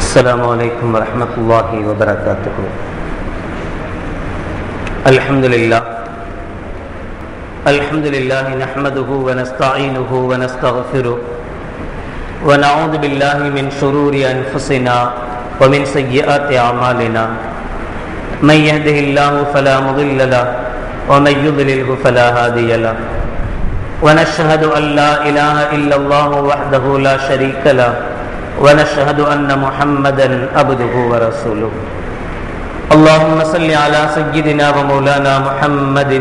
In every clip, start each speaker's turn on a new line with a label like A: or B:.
A: السلام عليكم ورحمة الله وبركاته الحمد لله الحمد لله نحمده ونستعينه ونستغفره ونعوذ بالله من شرور أنفسنا ومن سيئات أعمالنا من يهده الله فلا مضل له ومن يضلله فلا هادي له ونشهد أن لا إله إلا الله وحده لا شريك له ونشهد أن محمدا عبده ورسوله اللهم صل على سيدنا ومولانا محمد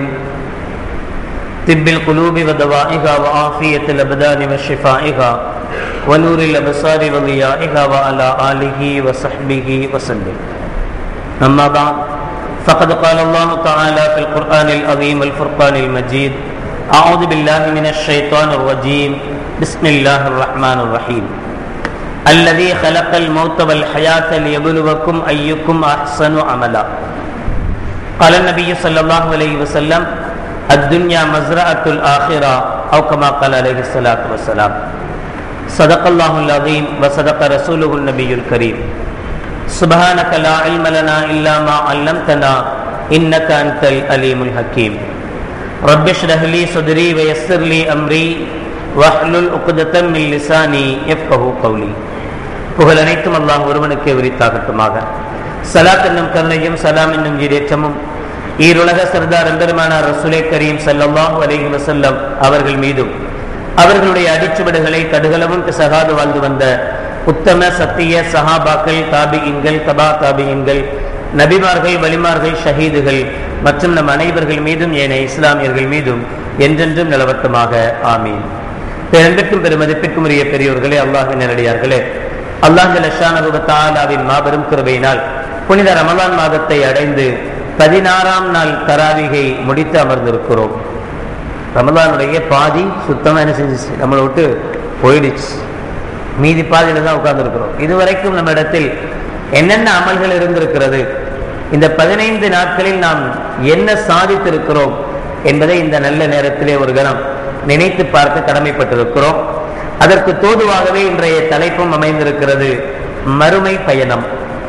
A: طب القلوب ودوائها وعافية الأبدان وشفائها ونور الأبصار وضيائها وعلى آله وصحبه وسلم أما بعد فقد قال الله تعالى في القرآن العظيم والفرقان المجيد أعوذ بالله من الشيطان الرجيم بسم الله الرحمن الرحيم الذي خلق الموت والحياة ليبلوكم أيكم أحسن عملا قال النبي صلى الله عليه وسلم الدنيا مزرعة الآخرة أو كما قال عليه الصلاة والسلام صدق الله العظيم وصدق رسوله النبي الكريم سبحانك لا علم لنا إلا ما علمتنا إنك أنت الأليم الحكيم رب اشرح لي صدري ويسر لي أمري வஹ்லுல் உக்தத்தம் மின் லிசானி யஃப்கஹு கௌலி புகழ் அனைத்தும் அல்லாஹ் ஒருவனுக்கே உரித்தாகட்டுமாக சலாத் என்னும் கருணையும் சலாம் என்னும் ஈரேற்றமும் ஈருலக சர்தார் எம்பெருமானார் ரசூலே கரீம் ஸல்லல்லாஹு அலைஹி வஸல்லம் அவர்கள் மீதும் அவர்களுடைய அடிச்சுவடுகளை கடுகளவும் சகாது வாழ்ந்து வந்த உத்தம சத்திய சஹாபாக்கள் தாபியின்கள் தபா தாபியின்கள் நபிமார்கள் வலிமார்கள் ஷஹீதுகள் மற்றும் நம் அனைவர்கள் மீதும் ஏனைய இஸ்லாமியர்கள் மீதும் என்றென்றும் நிலவட்டமாக ஆமீன் பெரும்பிற்கும் பெருமதிப்பிற்கும் உரிய பெரியோர்களே அல்லாஹின் நேரடியார்களே அல்லாஹ் மாபெரும் கிருபையினால் புனித ரமலான் மாதத்தை அடைந்து பதினாறாம் நாள் தராவிகை முடித்து அமர்ந்திருக்கிறோம் ரமலானுடைய பாதி சுத்தமாக என்ன செஞ்சிச்சு நம்மளை விட்டு போயிடுச்சு மீதி பாதியில தான் உட்கார்ந்துருக்கிறோம் இதுவரைக்கும் நம்ம இடத்தில் என்னென்ன அமல்கள் இருந்திருக்கிறது இந்த பதினைந்து நாட்களில் நாம் என்ன சாதித்திருக்கிறோம் என்பதை இந்த நல்ல நேரத்திலே ஒரு கணம் நினைத்து பார்க்க கடமைப்பட்டிருக்கிறோம் அதற்கு தோதுவாகவே இன்றைய தலைப்பும் அமைந்திருக்கிறது மறுமை பயணம்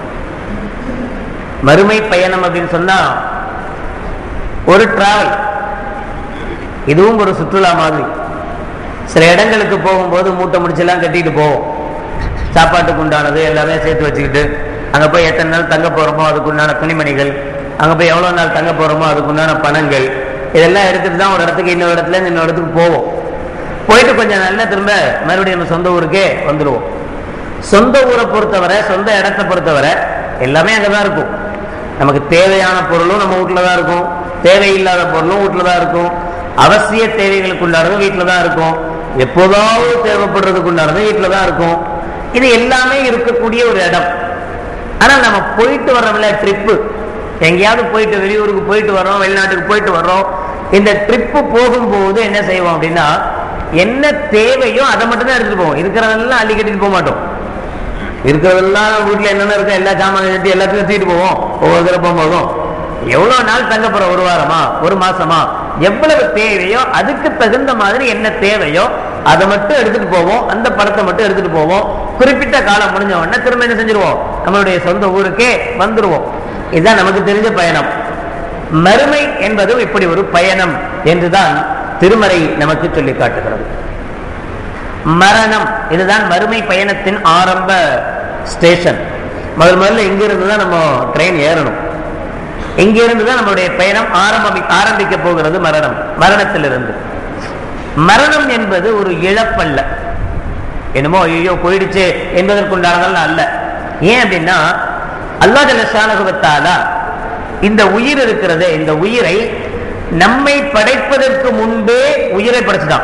A: மறுமை பயணம் அப்படின்னு சொன்னா ஒரு டிராவல் இதுவும் ஒரு சுற்றுலா மாதிரி சில இடங்களுக்கு போகும்போது மூட்டை முடிச்செல்லாம் கட்டிட்டு போவோம் சாப்பாட்டுக்கு உண்டானது எல்லாமே சேர்த்து வச்சுக்கிட்டு அங்கே போய் எத்தனை நாள் தங்க போகிறோமோ அதுக்குண்டான துணிமணிகள் அங்கே போய் எவ்வளோ நாள் தங்க போகிறோமோ அதுக்குண்டான பணங்கள் இதெல்லாம் எடுத்துட்டு தான் ஒரு இடத்துக்கு இன்னொரு இடத்துல இருந்து இன்னொரு இடத்துக்கு போவோம் போயிட்டு கொஞ்சம் நல்லா திரும்ப மறுபடியும் நம்ம சொந்த ஊருக்கே வந்துடுவோம் சொந்த ஊரை பொறுத்தவரை சொந்த இடத்தை பொறுத்தவரை எல்லாமே அங்கே தான் இருக்கும் நமக்கு தேவையான பொருளும் நம்ம வீட்டில் தான் இருக்கும் தேவையில்லாத பொருளும் வீட்டில் தான் இருக்கும் அவசிய தேவைகளுக்கு உண்டானதும் வீட்டில் தான் இருக்கும் எப்போதாவது தேவைப்படுறதுக்கு உண்டானதும் வீட்டில் தான் இருக்கும் இது எல்லாமே இருக்கக்கூடிய ஒரு இடம் ஆனால் நம்ம போயிட்டு வர்றோம்ல ட்ரிப்பு எங்கேயாவது போயிட்டு வெளியூருக்கு போயிட்டு வரோம் வெளிநாட்டுக்கு போயிட்டு வர்றோம் இந்த ட்ரிப்பு போகும்போது என்ன செய்வோம் அப்படின்னா என்ன தேவையோ அதை மட்டும் தான் எடுத்துட்டு போவோம் இருக்கிறதெல்லாம் அள்ளி கட்டிட்டு போக மாட்டோம் இருக்கிறதெல்லாம் வீட்டில் என்னென்ன இருக்கோ எல்லா சாமான் எடுத்து எல்லாத்தையும் தூக்கிட்டு போவோம் ஒவ்வொரு தடவை போகும்போதும் எவ்வளவு நாள் தங்க போறோம் ஒரு வாரமா ஒரு மாசமா எவ்வளவு தேவையோ அதுக்கு தகுந்த மாதிரி என்ன தேவையோ அதை மட்டும் எடுத்துட்டு போவோம் அந்த படத்தை மட்டும் எடுத்துட்டு போவோம் குறிப்பிட்ட காலம் முடிஞ்ச உடனே திரும்ப என்ன செஞ்சிருவோம் நம்மளுடைய சொந்த ஊருக்கே வந்துருவோம் இதுதான் நமக்கு தெரிஞ்ச பயணம் மறுமை என்பதும் இப்படி ஒரு பயணம் என்றுதான் திருமறை நமக்கு சொல்லி காட்டுகிறது மரணம் இதுதான் மறுமை பயணத்தின் ஆரம்ப ஸ்டேஷன் முதல் முதல்ல இங்கிருந்து தான் நம்ம ட்ரெயின் ஏறணும் இங்கிருந்து தான் நம்மளுடைய பயணம் ஆரம்பி ஆரம்பிக்க போகிறது மரணம் மரணத்திலிருந்து மரணம் என்பது ஒரு இழப்பல்ல என்னமோ ஐயோ போயிடுச்சு என்பதற்குண்டானதெல்லாம் அல்ல ஏன் அப்படின்னா அல்லா ஜலசானகுவத்தாலா இந்த உயிர் இருக்கிறது இந்த உயிரை நம்மை படைப்பதற்கு முன்பே உயிரை படைச்சுதான்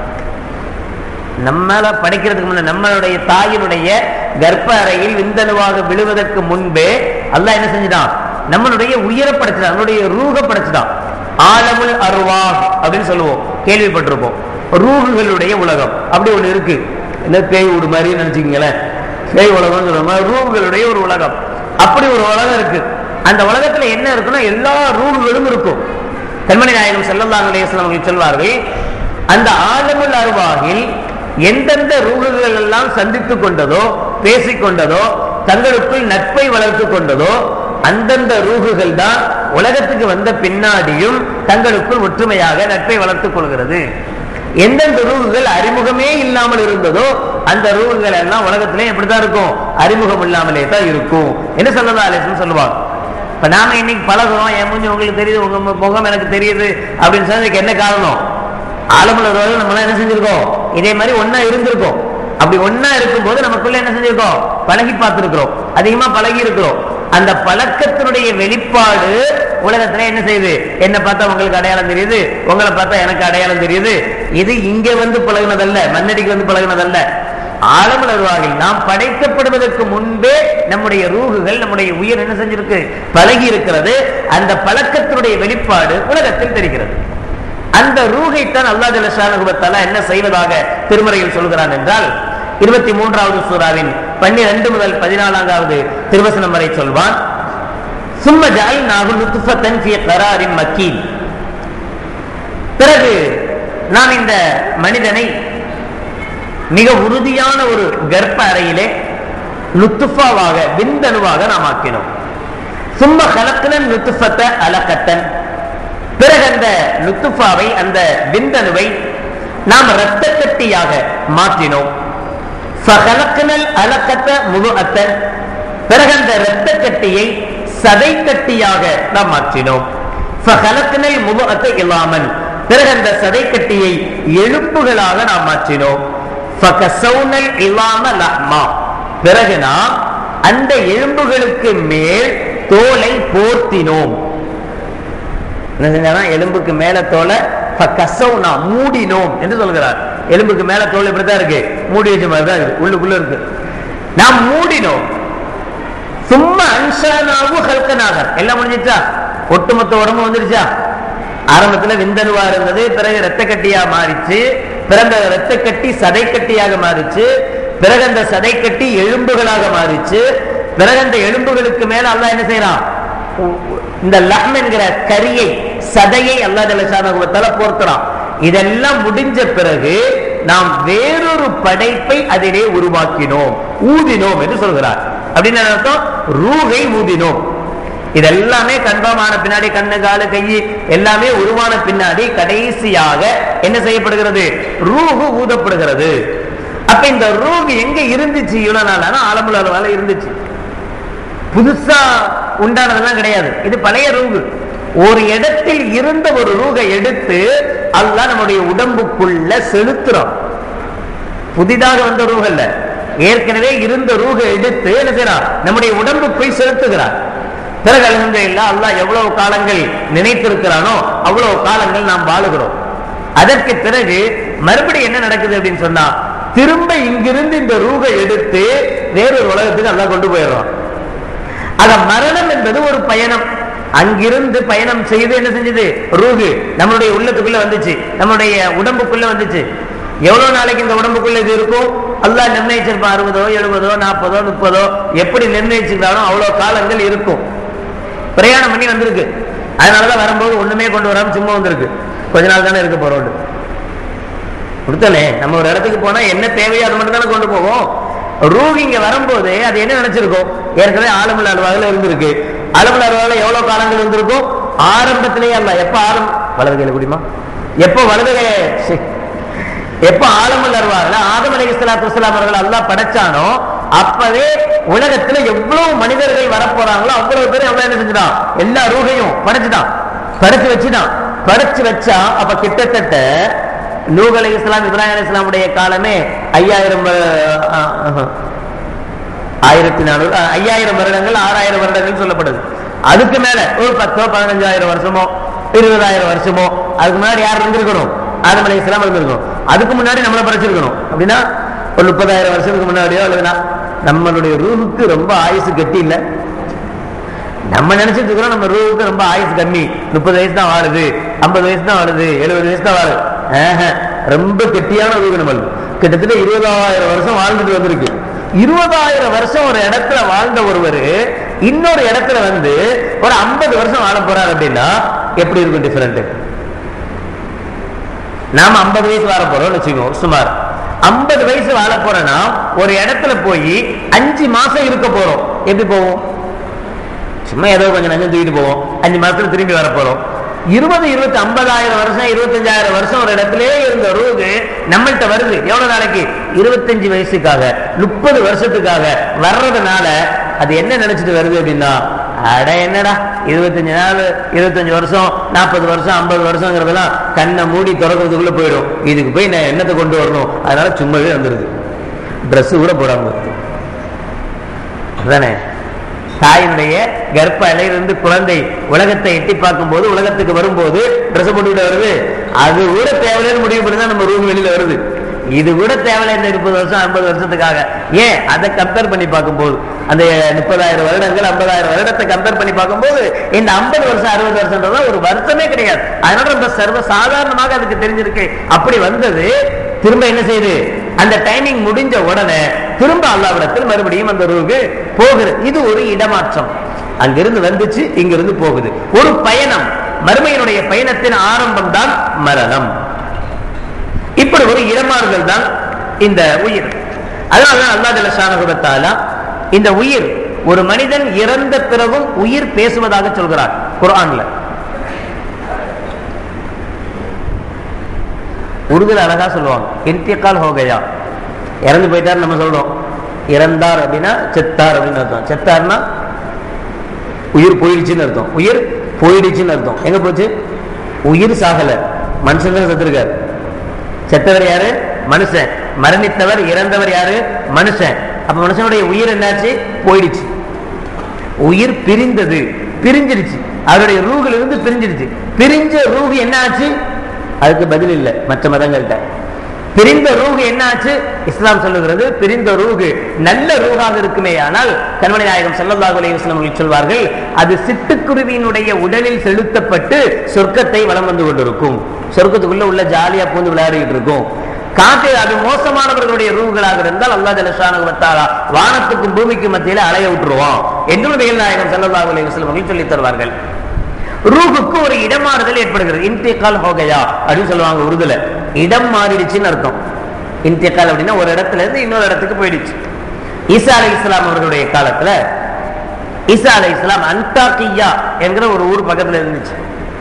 A: நம்மள படைக்கிறதுக்கு முன்ன நம்மளுடைய தாயினுடைய கர்ப்ப அறையில் விந்தணுவாக விழுவதற்கு முன்பே அல்லாஹ் என்ன செஞ்சுட்டான் நம்மளுடைய உயிரை படைச்சுதான் நம்மளுடைய ரூக படைச்சுதான் ஆலமுல் அருவா அப்படின்னு சொல்லுவோம் கேள்விப்பட்டிருப்போம் ரூகுகளுடைய உலகம் அப்படி ஒண்ணு இருக்கு என்ன பேய் வீடு மாதிரி நினைச்சுக்கீங்களேன் பேய் உலகம் சொல்லுவோம் ரூகுகளுடைய ஒரு உலகம் அப்படி ஒரு உலகம் இருக்கு அந்த உலகத்துல என்ன இருக்குன்னா எல்லா ரூகுகளும் இருக்கும் கண்மணி நாயகம் செல்லல்லாங்க அவர்கள் சொல்வார்கள் அந்த ஆலமுல் அருவாகில் எந்தெந்த ரூகுகள் எல்லாம் சந்தித்துக் கொண்டதோ பேசிக் கொண்டதோ தங்களுக்குள் நட்பை வளர்த்து கொண்டதோ அந்தந்த ரூகுகள் தான் உலகத்துக்கு வந்த பின்னாடியும் தங்களுக்குள் ஒற்றுமையாக நட்பை வளர்த்துக் கொள்கிறது எந்தெந்த ரூகுகள் அறிமுகமே இல்லாமல் இருந்ததோ அந்த ரூகுகள் எல்லாம் உலகத்திலே எப்படிதான் இருக்கும் அறிமுகம் இல்லாமலே தான் இருக்கும் என்ன சொல்லலாம் அலேசன் சொல்லுவாங்க இப்ப நாம இன்னைக்கு பழகுறோம் என் மூஞ்சி உங்களுக்கு தெரியுது உங்க மு- முகம் எனக்கு தெரியுது அப்படின்னு சொன்னதுக்கு என்ன காரணம் ஆலமுள்ள நம்மளாம் என்ன செஞ்சிருக்கோம் இதே மாதிரி ஒண்ணா இருந்திருக்கோம் அப்படி ஒண்ணா இருக்கும்போது நமக்குள்ள என்ன செஞ்சிருக்கோம் பழகி பார்த்திருக்கிறோம் அதிகமா பழகி இருக்கிறோம் அந்த பழக்கத்தினுடைய வெளிப்பாடு உலகத்துல என்ன செய்யுது என்ன பார்த்தா உங்களுக்கு அடையாளம் தெரியுது உங்களை பார்த்தா எனக்கு அடையாளம் தெரியுது இது இங்க வந்து பழகுனதல்ல மண்ணடிக்கு வந்து பழகுனதல்ல ஆழமலர்வாகை நாம் படைக்கப்படுவதற்கு முன்பே நம்முடைய ரூகுகள் நம்முடைய உயிர் என்ன செஞ்சிருக்கு பழகி இருக்கிறது அந்த பழக்கத்தினுடைய வெளிப்பாடு உலகத்தில் தெரிகிறது அந்த ரூகைத்தான் அல்லா ஜலஷானுபத்தாலா என்ன செய்வதாக திருமறையில் சொல்கிறான் என்றால் இருபத்தி மூன்றாவது சூறாவின் பன்னிரண்டு முதல் பதினாலாவது திருவசனம் வரை சொல்வான் சும்ம ஜாய் நாகு லுத்துஃபத்தன் ஃபிய கராரின் மக்கீன் பிறகு நாம் இந்த மனிதனை மிக உறுதியான ஒரு கர்ப்ப அறையிலே லுத்துஃபாவாக விந்தணுவாக நாம் ஆக்கினோம் சும்ம கலக்கனன் லுத்துஃபத்த அலக்கத்தன் பிறகு அந்த லுத்துஃபாவை அந்த விந்தணுவை நாம் இரத்த கட்டியாக மாற்றினோம் ஃபகலக்கனல் அலக்கத்த முதுஅத்தன் பிறகு அந்த இரத்த கட்டியை சதை கட்டியாக நாம் மாற்றினோம் ஃபகலக்கனல் முதுஅத்தை இல்லாமல் பிறகு அந்த சதை கட்டியை எலும்புகளாக நாம் மாற்றினோம் ஃபகசௌனல் இல்லாம லஹ்மா பிறகு நாம் அந்த எலும்புகளுக்கு மேல் தோலை போர்த்தினோம் என்ன செஞ்சானா எலும்புக்கு மேல தோலை கசவுனா மூடினோம் என்று சொல்கிறார் எலும்புக்கு மேல தோல் இப்படித்தான் இருக்கு மூடி வச்ச மாதிரி தான் இருக்கு உள்ளுக்குள்ள இருக்கு நாம் மூடினோம் சும்மா அன்சானாவு ஹல்கனாகர் எல்லாம் முடிஞ்சிச்சா ஒட்டுமொத்த உடம்பு வந்துருச்சா ஆரம்பத்துல விந்தணுவா இருந்தது பிறகு ரத்த கட்டியா மாறிச்சு பிறகு அந்த ரத்த கட்டி சதை கட்டியாக மாறிச்சு பிறகு அந்த சதை கட்டி எலும்புகளாக மாறிச்சு பிறகு அந்த எலும்புகளுக்கு மேல அல்லாஹ் என்ன செய்யறான் இந்த லஹம் என்கிற கரியை சதையை அல்லா ஜலசானகுவத்தால போர்க்கிறான் இதெல்லாம் முடிஞ்ச பிறகு நாம் வேறொரு படைப்பை அதிலே உருவாக்கினோம் ஊதினோம் என்று சொல்கிறார் அப்படின்னு என்ன அர்த்தம் ரூகை ஊதினோம் இதெல்லாமே கன்ஃபார்ம் ஆன பின்னாடி கண்ணு காலு கை எல்லாமே உருவான பின்னாடி கடைசியாக என்ன செய்யப்படுகிறது ரூஹு ஊதப்படுகிறது அப்ப இந்த ரூஹு எங்க இருந்துச்சு இவ்வளவு நாள் ஆலமுல அளவால இருந்துச்சு புதுசா உண்டானதெல்லாம் கிடையாது இது பழைய ரூகு ஒரு இடத்தில் இருந்த ஒரு ரூகை எடுத்து அல்லாஹ் நம்முடைய உடம்புக்குள்ள செலுத்துறோம் புதிதாக வந்த ரூஹ் அல்ல ஏற்கனவே இருந்த ரூகை எடுத்து என்ன செய்யறான் நம்முடைய உடம்புக்குள் செலுத்துகிறார் பிறகு அலகந்தில்லா அல்லாஹ் எவ்வளவு காலங்கள் நினைத்திருக்கிறானோ அவ்வளவு காலங்கள் நாம் வாழுகிறோம் அதற்கு பிறகு மறுபடியும் என்ன நடக்குது அப்படின்னு சொன்னா திரும்ப இங்கிருந்து இந்த ரூகை எடுத்து வேறொரு உலகத்துக்கு அல்லாஹ் கொண்டு போயிடுறோம் ஆக மரணம் என்பது ஒரு பயணம் அங்கிருந்து பயணம் செய்து என்ன செஞ்சது ரூகு நம்மளுடைய உள்ளத்துக்குள்ள வந்துச்சு நம்மளுடைய உடம்புக்குள்ள வந்துச்சு எவ்வளவு நாளைக்கு இந்த உடம்புக்குள்ள இது இருக்கும் அல்லாஹ் நிர்ணயிச்சிருப்பான் அறுபதோ எழுபதோ நாற்பதோ முப்பதோ எப்படி நிர்ணயிச்சிருந்தாலும் அவ்வளவு காலங்கள் இருக்கும் பிரயாணம் பண்ணி வந்திருக்கு அதனாலதான் வரும்போது ஒண்ணுமே கொண்டு வராம சும்மா வந்திருக்கு கொஞ்ச நாள் தானே இருக்க போறோம் கொடுத்தலே நம்ம ஒரு இடத்துக்கு போனா என்ன தேவையோ அது மட்டும் தானே கொண்டு போவோம் ரூஹ் இங்க வரும்போது அது என்ன நினைச்சிருக்கும் ஏற்கனவே ஆலமுள்ள அலுவலகம் இருந்திருக்கு ஆலமுள்ள அலுவலகம் எவ்வளவு காலங்கள் இருந்திருக்கும் ஆரம்பத்திலேயே அல்ல எப்ப ஆரம் வலது கையில குடிமா எப்ப வலது கை சி. எப்ப ஆலமுள்ள அருவார்கள் ஆதம் அலி இஸ்லாத்து வஸ்லாம் அவர்கள் அல்லாஹ் படைச்சானோ அப்பவே உலகத்துல எவ்வளவு மனிதர்கள் வரப்போறாங்களோ அவ்வளவு பேர் எவ்வளவு என்ன செஞ்சுட்டான் எல்லா ரூகையும் படைச்சுட்டான் படைச்சு வச்சுட்டான் படைச்சு வச்சா அப்ப கிட்டத்தட்ட நூக் அலி இஸ்லாம் இப்ராஹிம் அலி இஸ்லாமுடைய காலமே ஐயாயிரம் வ- ஆ, ஆஹா. ஆயிரத்தி நானூறு ஆ, ஐயாயிரம் வருடங்கள் ஆறாயிரம் வருடங்கள் சொல்லப்படுது அதுக்கு மேல ஒரு பத்தோ பதினஞ்சாயிரம் வருஷமோ இருபதாயிரம் வருஷமோ அதுக்கு முன்னாடி யார் இருந்திருக்கணும் ஆதம் அலி இஸ்லாம் இருந்திருக்கணும் அதுக்கு முன்னாடி நம்மளை படைச்சிருக்கணும் அப்படின்னா ஒரு முப்பதாயிரம் வருஷத்துக்கு முன்னாடியோ அல்லதுனா நம்மளுடைய ரூஹுக்கு ரொம்ப ஆயுசு கட்டி இல்லை நம்ம நினைச்சிட்டு இருக்கிறோம் நம்ம ரூவுக்கு ரொம்ப ஆயுசு கம்மி முப்பது வயசு தான் வாழுது ஐம்பது வயசு தான் வாழுது எழுபது வயசு தான் வாழுது ஆஹா, ரொம்ப கெட்டியான ரூகு நம்மளுக்கு கிட்டத்தட்ட இருபதாயிரம் வருஷம் வாழ்ந்துட்டு வந்திருக்கு இருபதாயிரம் வருஷம் ஒரு இடத்துல வாழ்ந்த ஒருவர் இன்னொரு இடத்துல வந்து ஒரு ஐம்பது வருஷம் வாழ போறாரு அப்படின்னா எப்படி இருக்கும் டிஃபரெண்ட் நாம ஐம்பது வயசு வாழ போறோம்னு வச்சுக்கோங்க சுமார் ஐம்பது வயசு வாழ போறேன்னா ஒரு இடத்துல போய் அஞ்சு மாசம் இருக்க போறோம் எப்படி போவோம் சும்மா ஏதோ கொஞ்சம் நஞ்சம் தூக்கிட்டு போவோம் அஞ்சு மாசத்துல திரும்பி வர போறோம் இருபது இருபத்தி ஐம்பதாயிரம் வருஷம் இருபத்தஞ்சாயிரம் வருஷம் ஒரு இடத்திலே இருந்த ரூகு நம்மள்கிட்ட வருது எவ்வளவு நாளைக்கு இருபத்தஞ்சு வயசுக்காக முப்பது வருஷத்துக்காக வர்றதுனால அது என்ன நினைச்சிட்டு வருது அப்படின்னா அட என்னடா இருபத்தஞ்சு நாள் இருபத்தஞ்சு வருஷம் நாற்பது வருஷம் ஐம்பது வருஷங்கிறதெல்லாம் கண்ணை மூடி திறக்கிறதுக்குள்ள போயிடும் இதுக்கு போய் நான் என்னத்தை கொண்டு வரணும் அதனால சும்மாவே வந்துருது Dress கூட போடாம வருது அதானே தாயினுடைய கர்ப்ப அலையிலிருந்து குழந்தை உலகத்தை எட்டி பார்க்கும் போது உலகத்துக்கு வரும்போது ட்ரெஸ் போட்டுக்கிட்டு வருது அது கூட தேவையில்லைன்னு முடிவு பண்ணி தான் நம்ம ரூம் வெளியில வருது இது கூட தேவையில்லை இந்த முப்பது வருஷம் ஐம்பது வருஷத்துக்காக ஏன் அதை கம்பேர் பண்ணி பார்க்கும்போது அந்த முப்பதாயிரம் வருடங்கள் ஐம்பதாயிரம் வருடத்தை கம்பேர் பண்ணி பார்க்கும்போது இந்த ஐம்பது வருஷம் அறுபது வருஷம்ன்றதா ஒரு வருஷமே கிடையாது அதனால ரொம்ப சர்வ சாதாரணமாக அதுக்கு தெரிஞ்சிருக்கு அப்படி வந்தது திரும்ப என்ன செய்யுது அந்த டைமிங் முடிஞ்ச உடனே திரும்ப அல்லாவிடத்தில் மறுபடியும் அந்த ரூகு போகுது இது ஒரு இடமாற்றம் அங்கிருந்து வந்துச்சு இங்கிருந்து போகுது ஒரு பயணம் மறுமையினுடைய பயணத்தின் ஆரம்பம் தான் மரணம் இப்படி ஒரு இடமாறுதல் தான் இந்த உயிர் அதனாலதான் அல்லா ஜலசானகுபத்தாலா இந்த உயிர் ஒரு மனிதன் இறந்த பிறகும் உயிர் பேசுவதாக சொல்கிறார் குர்ஆன்ல உருதுல அழகா சொல்லுவாங்க இன்திகால் ஹோகையா இறந்து போயிட்டார் நம்ம சொல்றோம் இறந்தார் அப்படின்னா செத்தார் அப்படின்னு அர்த்தம் செத்தார்னா உயிர் போயிடுச்சுன்னு அர்த்தம் உயிர் போயிடுச்சுன்னு அர்த்தம் எங்க போச்சு உயிர் சாகல மனுஷன் தான் செத்துருக்காரு செத்தவர் யாரு மனுஷன் மரணித்தவர் இறந்தவர் யாரு மனுஷன் அப்ப மனுஷனுடைய உயிர் என்னாச்சு போயிடுச்சு உயிர் பிரிந்தது பிரிஞ்சிருச்சு அவருடைய ரூகுல இருந்து பிரிஞ்சிருச்சு பிரிஞ்ச ரூகு என்ன ஆச்சு அதுக்கு பதில் இல்லை மற்ற மதங்கள்கிட்ட பிரிந்த ரூகு என்ன ஆச்சு இஸ்லாம் சொல்லுகிறது பிரிந்த ரூகு நல்ல ரூகாக இருக்குமே ஆனால் கண்மணி நாயகம் ஸல்லல்லாஹு அலைஹி வஸல்லம் அவர்கள் சொல்வார்கள் அது சிட்டுக்குருவியினுடைய உடலில் செலுத்தப்பட்டு சொர்க்கத்தை வலம் வந்து கொண்டிருக்கும் சொர்க்கத்துக்குள்ள உள்ள ஜாலியா பூந்து விளையாடிட்டு இருக்கும் காட்டு அது மோசமானவர்களுடைய ரூகளாக இருந்தால் அல்லாஹ் ஜலஷானு வத்தாலா வானத்துக்கும் பூமிக்கும் மத்தியில அலைய விட்டுருவோம் என்று நபிகள் நாயகம் ஸல்லல்லாஹு அலைஹி வஸல்லம் அவர்கள் சொல்லித் தருவார்கள் ரூஹுக்கு ஒரு இடமாறுதல் ஏற்படுகிறது இன்திகால் ஹோகையா அப்படின்னு சொல்லுவாங்க உருதுல இடம் மாறிடுச்சுன்னு அர்த்தம் இன்திகால் அப்படின்னா ஒரு இடத்துல இருந்து இன்னொரு இடத்துக்கு போயிடுச்சு ஈசா அலை இஸ்லாம் அவர்களுடைய காலத்துல ஈசா அலை இஸ்லாம் அந்தாக்கியா என்கிற ஒரு ஊர் பக்கத்துல இருந்துச்சு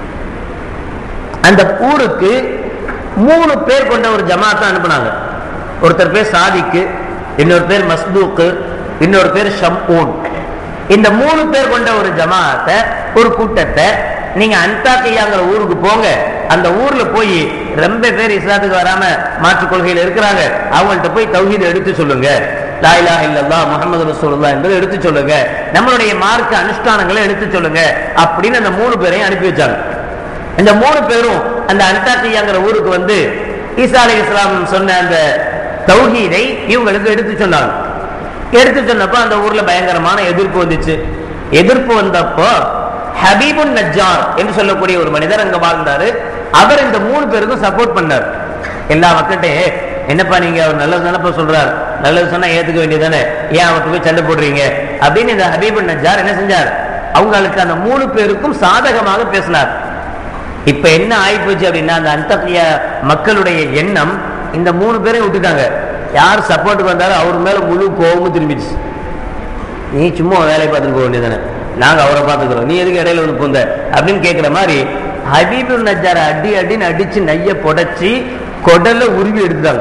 A: அந்த ஊருக்கு மூணு பேர் கொண்ட ஒரு ஜமாத்தை அனுப்புனாங்க ஒருத்தர் பேர் சாதிக்கு இன்னொரு பேர் மஸ்தூக்கு இன்னொரு பேர் ஷம்பூன் இந்த மூணு பேர் கொண்ட ஒரு ஜமாத்தை ஒரு கூட்டத்தை நீங்க அந்தாக்கையாங்கிற ஊருக்கு போங்க அந்த ஊர்ல போய் ரொம்ப பேர் இஸ்லாத்துக்கு வராம மாற்றுக் கொள்கையில் இருக்கிறாங்க அவங்கள்ட்ட போய் தௌஹீத் எடுத்து சொல்லுங்க லாயிலா இல்லல்லா முகமது ரசூலுல்லாஹ் என்பதை எடுத்து சொல்லுங்க நம்மளுடைய மார்க்க அனுஷ்டானங்களை எடுத்து சொல்லுங்க அப்படின்னு அந்த மூணு பேரையும் அனுப்பி வச்சாங்க இந்த மூணு பேரும் அந்த அந்தாக்கியாங்கிற ஊருக்கு வந்து ஈசா அலி இஸ்லாம் சொன்ன அந்த தௌஹீதை இவங்களுக்கு எடுத்து சொன்னாங்க எடுத்து சொன்னப்போ அந்த ஊர்ல பயங்கரமான எதிர்ப்பு வந்துச்சு எதிர்ப்பு வந்தப்போ ஹபீபுன் நஜ்ஜார் என்று சொல்லக்கூடிய ஒரு மனிதர் அங்க வாழ்ந்தாரு அவர் இந்த மூணு பேருக்கும் சப்போர்ட் பண்ணார் எல்லா மக்கள்கிட்ட என்னப்பா நீங்க அவர் நல்லது நினைப்ப சொல்றார் நல்லது சொன்னா ஏத்துக்க வேண்டியதானே ஏன் அவர்கிட்ட போய் சண்டை போடுறீங்க அப்படின்னு இந்த ஹபீபுன் நஜ்ஜார் என்ன செஞ்சார் அவங்களுக்கு அந்த மூணு பேருக்கும் சாதகமாக பேசினார் இப்ப என்ன ஆயிப்போச்சு அப்படின்னா அந்த அந்தக்கிய மக்களுடைய எண்ணம் இந்த மூணு பேரையும் விட்டுட்டாங்க யார் சப்போர்ட்டுக்கு வந்தாலும் அவர் மேல முழு கோபமும் திரும்பிச்சு நீ சும்மா வேலையை பார்த்துட்டு போக வேண்டியதானே நாங்க அவரை பார்த்துக்கிறோம் நீ எதுக்கு இடையில வந்து பூந்த அப்படின்னு கேட்கிற மாதிரி ஹபீபுல் நஜார அடி அடின்னு அடிச்சு நைய புடைச்சி கொடலை உருவி எடுத்தாங்க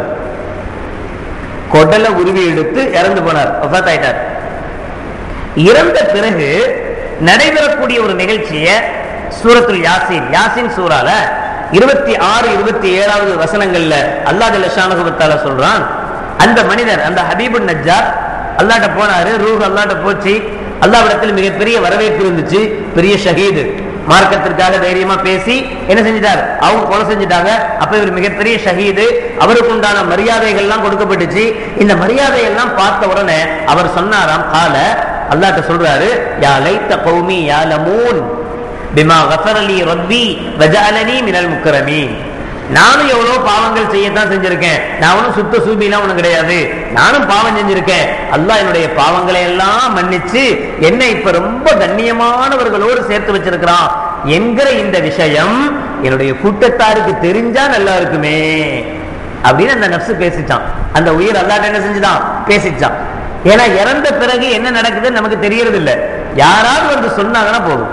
A: கொடலை உருவி எடுத்து இறந்து போனார் வஃபாத் ஆயிட்டார் இறந்த பிறகு நடைபெறக்கூடிய ஒரு நிகழ்ச்சியை சூரத்துல் யாசின் யாசின் சூறால இருபத்தி ஆறு இருபத்தி ஏழாவது வசனங்கள்ல அல்லா ஜல்லஷானுகுபத்தால சொல்றான் அந்த மனிதர் அந்த ஹபீபுன் நஜ்ஜார் அல்லாட்ட போனாரு ரூஹ் அல்லாட்ட போச்சு அல்லாவிடத்தில் மிகப்பெரிய வரவேற்பு இருந்துச்சு பெரிய ஷஹீது மார்க்கத்திற்காக தைரியமா பேசி என்ன செஞ்சிட்டார் அவங்க கொலை செஞ்சிட்டாங்க அப்ப இவர் மிகப்பெரிய ஷஹீது அவருக்கு உண்டான மரியாதைகள் எல்லாம் கொடுக்கப்பட்டுச்சு இந்த மரியாதை எல்லாம் பார்த்த உடனே அவர் சொன்னாராம் கால அல்லாட்ட சொல்றாரு யா லைத்த கௌமி யா லமூன் பிமா கஃபரலி ரப்பி வஜஅலனி மினல் முக்கரமீன் நானும் எவ்வளவு பாவங்கள் செய்யத்தான் செஞ்சிருக்கேன் நான் ஒன்றும் சுத்த சூபிலாம் ஒன்றும் கிடையாது நானும் பாவம் செஞ்சிருக்கேன் அல்லாஹ் என்னுடைய பாவங்களை எல்லாம் மன்னிச்சு என்னை இப்ப ரொம்ப கண்ணியமானவர்களோடு சேர்த்து வச்சிருக்கிறான் என்கிற இந்த விஷயம் என்னுடைய கூட்டத்தாருக்கு தெரிஞ்சா நல்லா இருக்குமே அப்படின்னு அந்த நப்சு பேசிச்சான் அந்த உயிர் அல்லாட்ட என்ன செஞ்சுதான் பேசிச்சான் ஏன்னா இறந்த பிறகு என்ன நடக்குதுன்னு நமக்கு தெரியறது இல்ல யாராவது வந்து சொன்னாங்கன்னா போதும்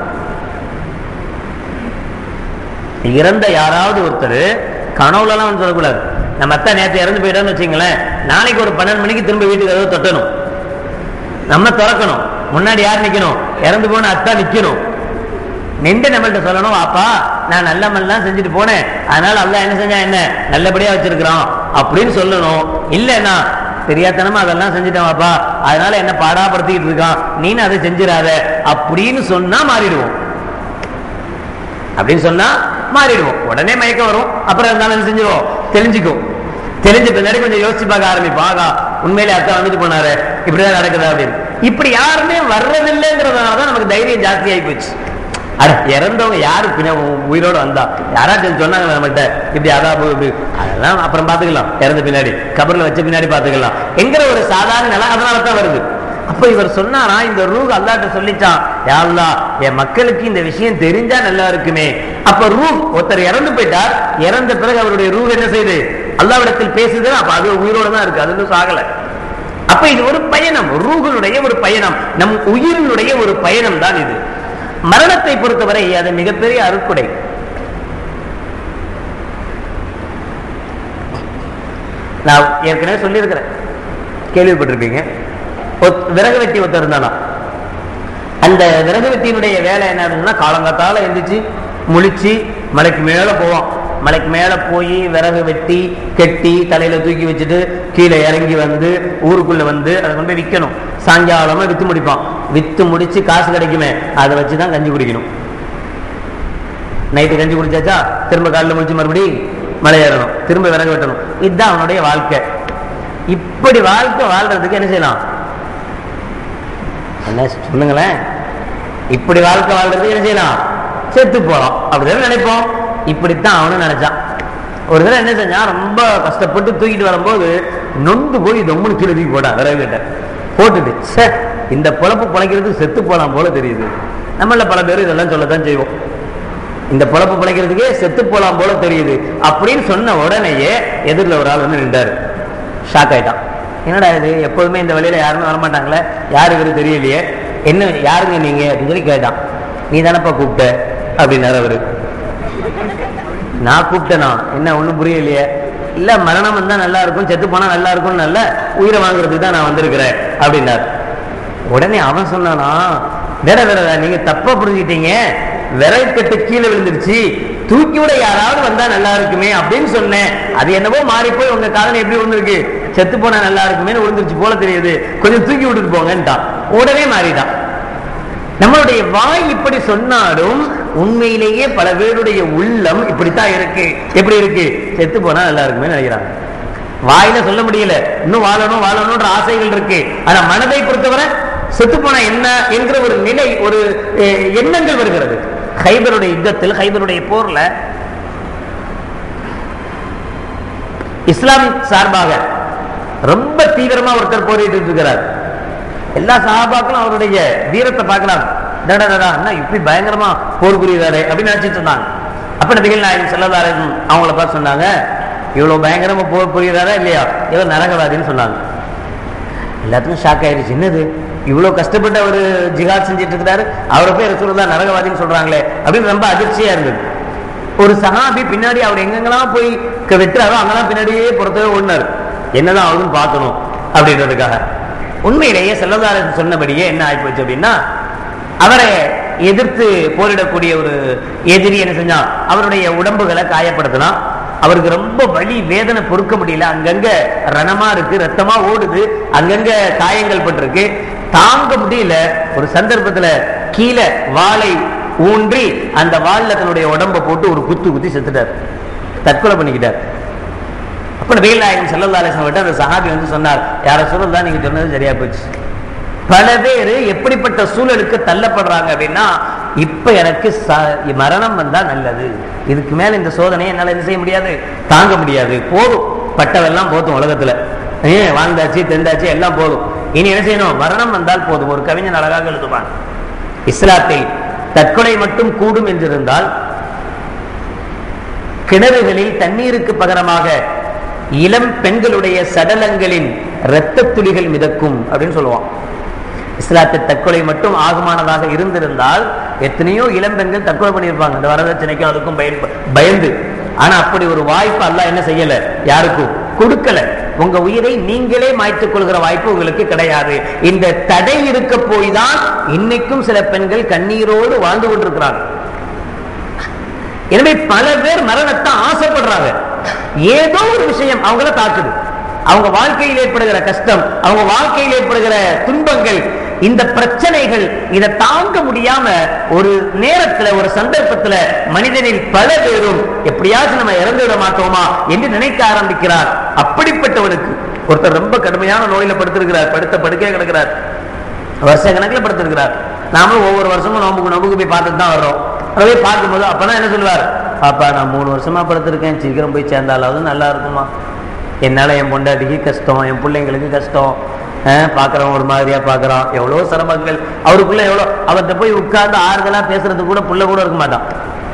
A: இறந்த யாராவது ஒருத்தர் கனவுலலாம் வந்து சொல்லக்கூடாது நம்ம அத்தா நேற்று இறந்து போயிட்டோம்னு வச்சுங்களேன் நாளைக்கு ஒரு பன்னெண்டு மணிக்கு திரும்ப வீட்டுக்கு கதவு தொட்டணும் நம்ம திறக்கணும் முன்னாடி யார் நிக்கணும் இறந்து போன அத்தா நிக்கணும் நின்று நம்மள்ட்ட சொல்லணும் அப்பா நான் நல்ல மல்லாம் செஞ்சுட்டு போனேன் அதனால அல்லாஹ் என்ன செஞ்சா என்ன நல்லபடியா வச்சிருக்கிறான் அப்படின்னு சொல்லணும் இல்லைன்னா தெரியாதனமா அதெல்லாம் செஞ்சுட்டேன் அப்பா அதனால என்ன பாடாப்படுத்திக்கிட்டு இருக்கான் நீனு அதை செஞ்சிடாத அப்படின்னு சொன்னா மாறிடுவோம் அப்படின்னு சொன்னா மாறிடுவோம் உடனே மயக்கம் வரும் அப்புறம் இருந்தாலும் என்ன செஞ்சிருவோம் தெரிஞ்சுக்கும் தெரிஞ்ச பின்னாடி கொஞ்சம் யோசிச்சு பார்க்க ஆரம்பிப்போம் ஆகா உண்மையிலே அக்கா வந்துட்டு போனாரு இப்படிதான் நடக்குது அப்படின்னு இப்படி யாருமே வர்றதில்லைங்கிறதுனால தான் நமக்கு தைரியம் ஜாஸ்தி ஆகி போச்சு அட இறந்தவங்க யாரு பின்ன உயிரோட வந்தா யாராச்சும் சொன்னாங்க நம்மகிட்ட இப்படி அதா போய் இப்படி அதெல்லாம் அப்புறம் பாத்துக்கலாம் இறந்த பின்னாடி கபர்ல வச்ச பின்னாடி பாத்துக்கலாம் என்கிற ஒரு சாதாரண நிலை அதனால தான் வருது அப்ப இவர் சொன்னாரா இந்த ரூஹ் அல்லாட்ட சொல்லிச்சான் யா அல்லாஹ் என் மக்களுக்கு இந்த விஷயம் தெரிஞ்சா நல்லா இருக்குமே அப்ப ரூஹ் ஒருத்தர் இறந்து போயிட்டார் இறந்த பிறகு அவருடைய ரூஹ் என்ன செய்யுது அல்லாவிடத்தில் பேசுது அப்ப அது உயிரோட தான் இருக்கு அது இன்னும் சாகல அப்ப இது ஒரு பயணம் ரூஹனுடைய ஒரு பயணம் நம் உயிரினுடைய ஒரு பயணம் தான் இது மரணத்தை பொறுத்தவரை அது மிகப்பெரிய அருட்கொடை நான் ஏற்கனவே சொல்லியிருக்கிறேன் கேள்விப்பட்டிருப்பீங்க ஒத்- விறகு வெட்டி ஒருத்தர் இருந்தானா அந்த விறகு வெட்டியினுடைய வேலை என்ன அப்படின்னா காலங்காத்தால எந்திரிச்சு முழிச்சு மலைக்கு மேல போவான் மலைக்கு மேல போய் விறகு வெட்டி கெட்டி தலையில தூக்கி வச்சுட்டு கீழே இறங்கி வந்து ஊருக்குள்ள வந்து அதை கொண்டு போய் விற்கணும் சாயங்காலமா வித்து முடிப்பான் வித்து முடிச்சு காசு கிடைக்குமே அதை வச்சு தான் கஞ்சி குடிக்கணும் நைட்டு கஞ்சி குடிச்சாச்சா திரும்ப காலைல முடிச்சு மறுபடி மலை ஏறணும் திரும்ப விறகு வெட்டணும் இதுதான் அவனுடைய வாழ்க்கை இப்படி வாழ்க்கை வாழ்றதுக்கு என்ன செய்யலாம் என்ன சொல்லுங்களேன் இப்படி வாழ்க்கை வாழ்றதுக்கு என்ன செய்யலாம் செத்து போறோம் அப்படிதான் நினைப்போம் இப்படித்தான் அவனும் நினைச்சான் ஒரு தடவை என்ன செஞ்சான் ரொம்ப கஷ்டப்பட்டு தூக்கிட்டு வரும்போது நொந்து போய் தொம்முன்னு கீழே தூக்கி போட்டான் விறகு கிட்ட போட்டுட்டு சே இந்த பொழப்பு பிழைக்கிறதுக்கு செத்து போலாம் போல தெரியுது நம்மள பல பேர் இதெல்லாம் சொல்லத்தான் செய்வோம் இந்த பொழப்பு பிழைக்கிறதுக்கே செத்து போலாம் போல தெரியுது அப்படின்னு சொன்ன உடனேயே எதிரில் ஒரு ஆள் வந்து நின்றாரு ஷாக் ஆயிட்டான் என்னடா இது எப்போதுமே இந்த வழியில யாருமே வரமாட்டாங்களே யாரு இவரு தெரியலையே என்ன யாருங்க நீங்க அப்படின்னு சொல்லி கேட்டான் நீ தானப்பா கூப்பிட்ட அப்படின்னாரு அவரு நான் கூப்பிட்டேனா என்ன ஒண்ணும் புரியலையே இல்ல மரணம் வந்தா நல்லா இருக்கும் செத்து போனா நல்லா இருக்கும் நல்ல உயிரை வாங்குறதுக்கு தான் நான் வந்திருக்கிறேன் அப்படின்னாரு உடனே அவன் சொன்னானா வேற வேற நீங்க தப்பா புரிஞ்சுக்கிட்டீங்க விரல் கட்டு கீழே விழுந்துருச்சு தூக்கி விட யாராவது வந்தா நல்லா இருக்குமே அப்படின்னு சொன்னேன் அது என்னவோ மாறி போய் உங்க காதல் எப்படி விழுந்திருக்கு செத்து போனா நல்லா இருக்குமே விழுந்துருச்சு போல தெரியுது கொஞ்சம் தூக்கி விட்டுட்டு போங்கன்ட்டான் உடனே மாறிட்டான் நம்மளுடைய வாய் இப்படி சொன்னாலும் உண்மையிலேயே பல பேருடைய உள்ளம் இப்படித்தான் இருக்கு எப்படி இருக்கு செத்து போனா நல்லா இருக்குமே நினைக்கிறாங்க வாயில சொல்ல முடியல இன்னும் வாழணும் வாழணும்ன்ற ஆசைகள் இருக்கு ஆனா மனதை பொறுத்தவரை செத்து போனா என்ன என்கிற ஒரு நிலை ஒரு அஹ், எண்ணங்கள் வருகிறது ஹைபருடைய யுத்தத்தில் ஹைபருடைய போர்ல இஸ்லாம் சார்பாக ரொம்ப தீவிரமா ஒருத்தர் போரிட்டு இருக்கிறார் எல்லா சஹாபாக்களும் அவருடைய வீரத்தை பார்க்கலாம் டடா டடா அண்ணா இப்படி பயங்கரமா போர் புரியுறாரு அப்படின்னு நினைச்சிட்டு இருந்தாங்க அப்ப நபிகள் நாயகம் செல்லதாரன் அவங்கள பார்த்து சொன்னாங்க இவ்வளவு பயங்கரமா போர் புரியுறாரா இல்லையா இவர் நரகவாதின்னு சொன்னாங்க எல்லாத்துக்கும் ஷாக் ஆயிடுச்சு என்னது இவ்வளவு கஷ்டப்பட்டு அவர் ஜிஹாத் செஞ்சுட்டு இருக்கிறாரு அவரை போய் ரசூலுல்லாஹ் நரகவாதின்னு சொல்றாங்களே அப்படின்னு ரொம்ப அதிர்ச்சியா இருந்தது ஒரு சஹாபி பின்னாடி அவர் எங்கெங்கெல்லாம் போய் க- வெட்டுறாரோ அங்கெல்லாம் பின்னாடியே பொறுத்தவே ஓடினார் என்னதான் ஆகுதுன்னு பார்க்கணும் அப்படின்றதுக்காக உண்மையிலேயே செல்லதாரன் சொன்னபடியே என்ன ஆயிப்போச்சு அப்படின்னா அவரை எதிர்த்து போரிடக்கூடிய ஒரு எதிரி என்ன செஞ்சான் அவருடைய உடம்புகளை காயப்படுத்தினான் அவருக்கு ரொம்ப வலி வேதனை பொறுக்க முடியல அங்கங்க ரணமா இருக்கு ரத்தமா ஓடுது அங்கங்க காயங்கள் பட்டிருக்கு தாங்க முடியல ஒரு சந்தர்ப்பத்துல கீழே வாளை ஊன்றி அந்த வாள்ல தன்னுடைய உடம்ப போட்டு ஒரு குத்து குத்தி செத்துட்டார் தற்கொலை பண்ணிக்கிட்டார் அப்ப நபிகள் நாயகம் ஸல்லல்லாஹு அலைஹி வஸல்லம் அந்த சஹாபி வந்து சொன்னார் யார சொல்லலாம் நீங்க சொன்னது சரியா போச்சு பல பேர் எப்படிப்பட்ட சூழலுக்கு தள்ளப்படுறாங்க அப்படின்னா இப்ப எனக்கு ச- மரணம் வந்தா நல்லது இதுக்கு மேல இந்த சோதனையை என்னால என்ன செய்ய முடியாது தாங்க முடியாது போதும் பட்டவெல்லாம் போதும் உலகத்துல ஏன் வாழ்ந்தாச்சு தெந்தாச்சு எல்லாம் போதும் இனி என்ன செய்யணும் மரணம் வந்தால் போதும் ஒரு கவிஞன் அழகாக எழுதுவான் இஸ்லாத்தில் தற்கொலை மட்டும் கூடும் என்றிருந்தால் கிணறுகளில் தண்ணீருக்கு பகரமாக இளம் பெண்களுடைய சடலங்களின் இரத்த துளிகள் மிதக்கும் அப்படின்னு சொல்லுவான் இஸ்லாத்து தற்கொலை மட்டும் ஆகுமானதாக இருந்திருந்தால் எத்தனையோ இளம் பெண்கள் தற்கொலை பண்ணியிருப்பாங்க அந்த வரதட்சணைக்கும் அதுக்கும் பயன் பயந்து ஆனா அப்படி ஒரு வாய்ப்பு அல்லாஹ் என்ன செய்யல யாருக்கும் கொடுக்கல உங்க உயிரை நீங்களே மாய்த்துக் கொள்கிற வாய்ப்பு உங்களுக்கு கிடையாது இந்த தடை இருக்க போய் தான் இன்னைக்கும் சில பெண்கள் கண்ணீரோடு வாழ்ந்து கொண்டிருக்கிறாங்க எனவே பல பேர் மரணத்தை ஆசைப்படுறாங்க ஏதோ ஒரு விஷயம் அவங்கள தாக்குது அவங்க வாழ்க்கையில் ஏற்படுகிற கஷ்டம் அவங்க வாழ்க்கையில் ஏற்படுகிற துன்பங்கள் இந்த பிரச்சனைகள் இதை தாங்க முடியாம ஒரு நேரத்துல ஒரு சந்தர்ப்பத்துல மனிதனில் பல பேரும் எப்படியாச்சும் நம்ம இறந்து விட மாட்டோமா என்று நினைக்க ஆரம்பிக்கிறார் அப்படிப்பட்டவனுக்கு ஒருத்தர் ரொம்ப கடுமையான நோயில படுத்திருக்கிறார் படுத்த படுக்கையா கிடக்கிறார் வருஷ கணக்கில் படுத்திருக்கிறார் நாமளும் ஒவ்வொரு வருஷமும் நோம்புக்கு நோம்புக்கு போய் பார்த்துட்டு தான் வர்றோம் அதை போய் பார்க்கும்போது அப்பதான் என்ன சொல்லுவார் அப்பா நான் மூணு வருஷமா படுத்திருக்கேன் சீக்கிரம் போய் சேர்ந்தாலாவது நல்லா இருக்குமா என்னால என் பொண்டாட்டிக்கு கஷ்டம் என் பிள்ளைங்களுக்கு கஷ்டம் பாக்குறவன் ஒரு மாதிரியா பாக்குறான் எவ்வளவு சிரமங்கள் அவருக்குள்ள எவ்வளவு அவர்கிட்ட போய் உட்கார்ந்து ஆறுதலா பேசுறது கூட புள்ள கூட இருக்க மாட்டான்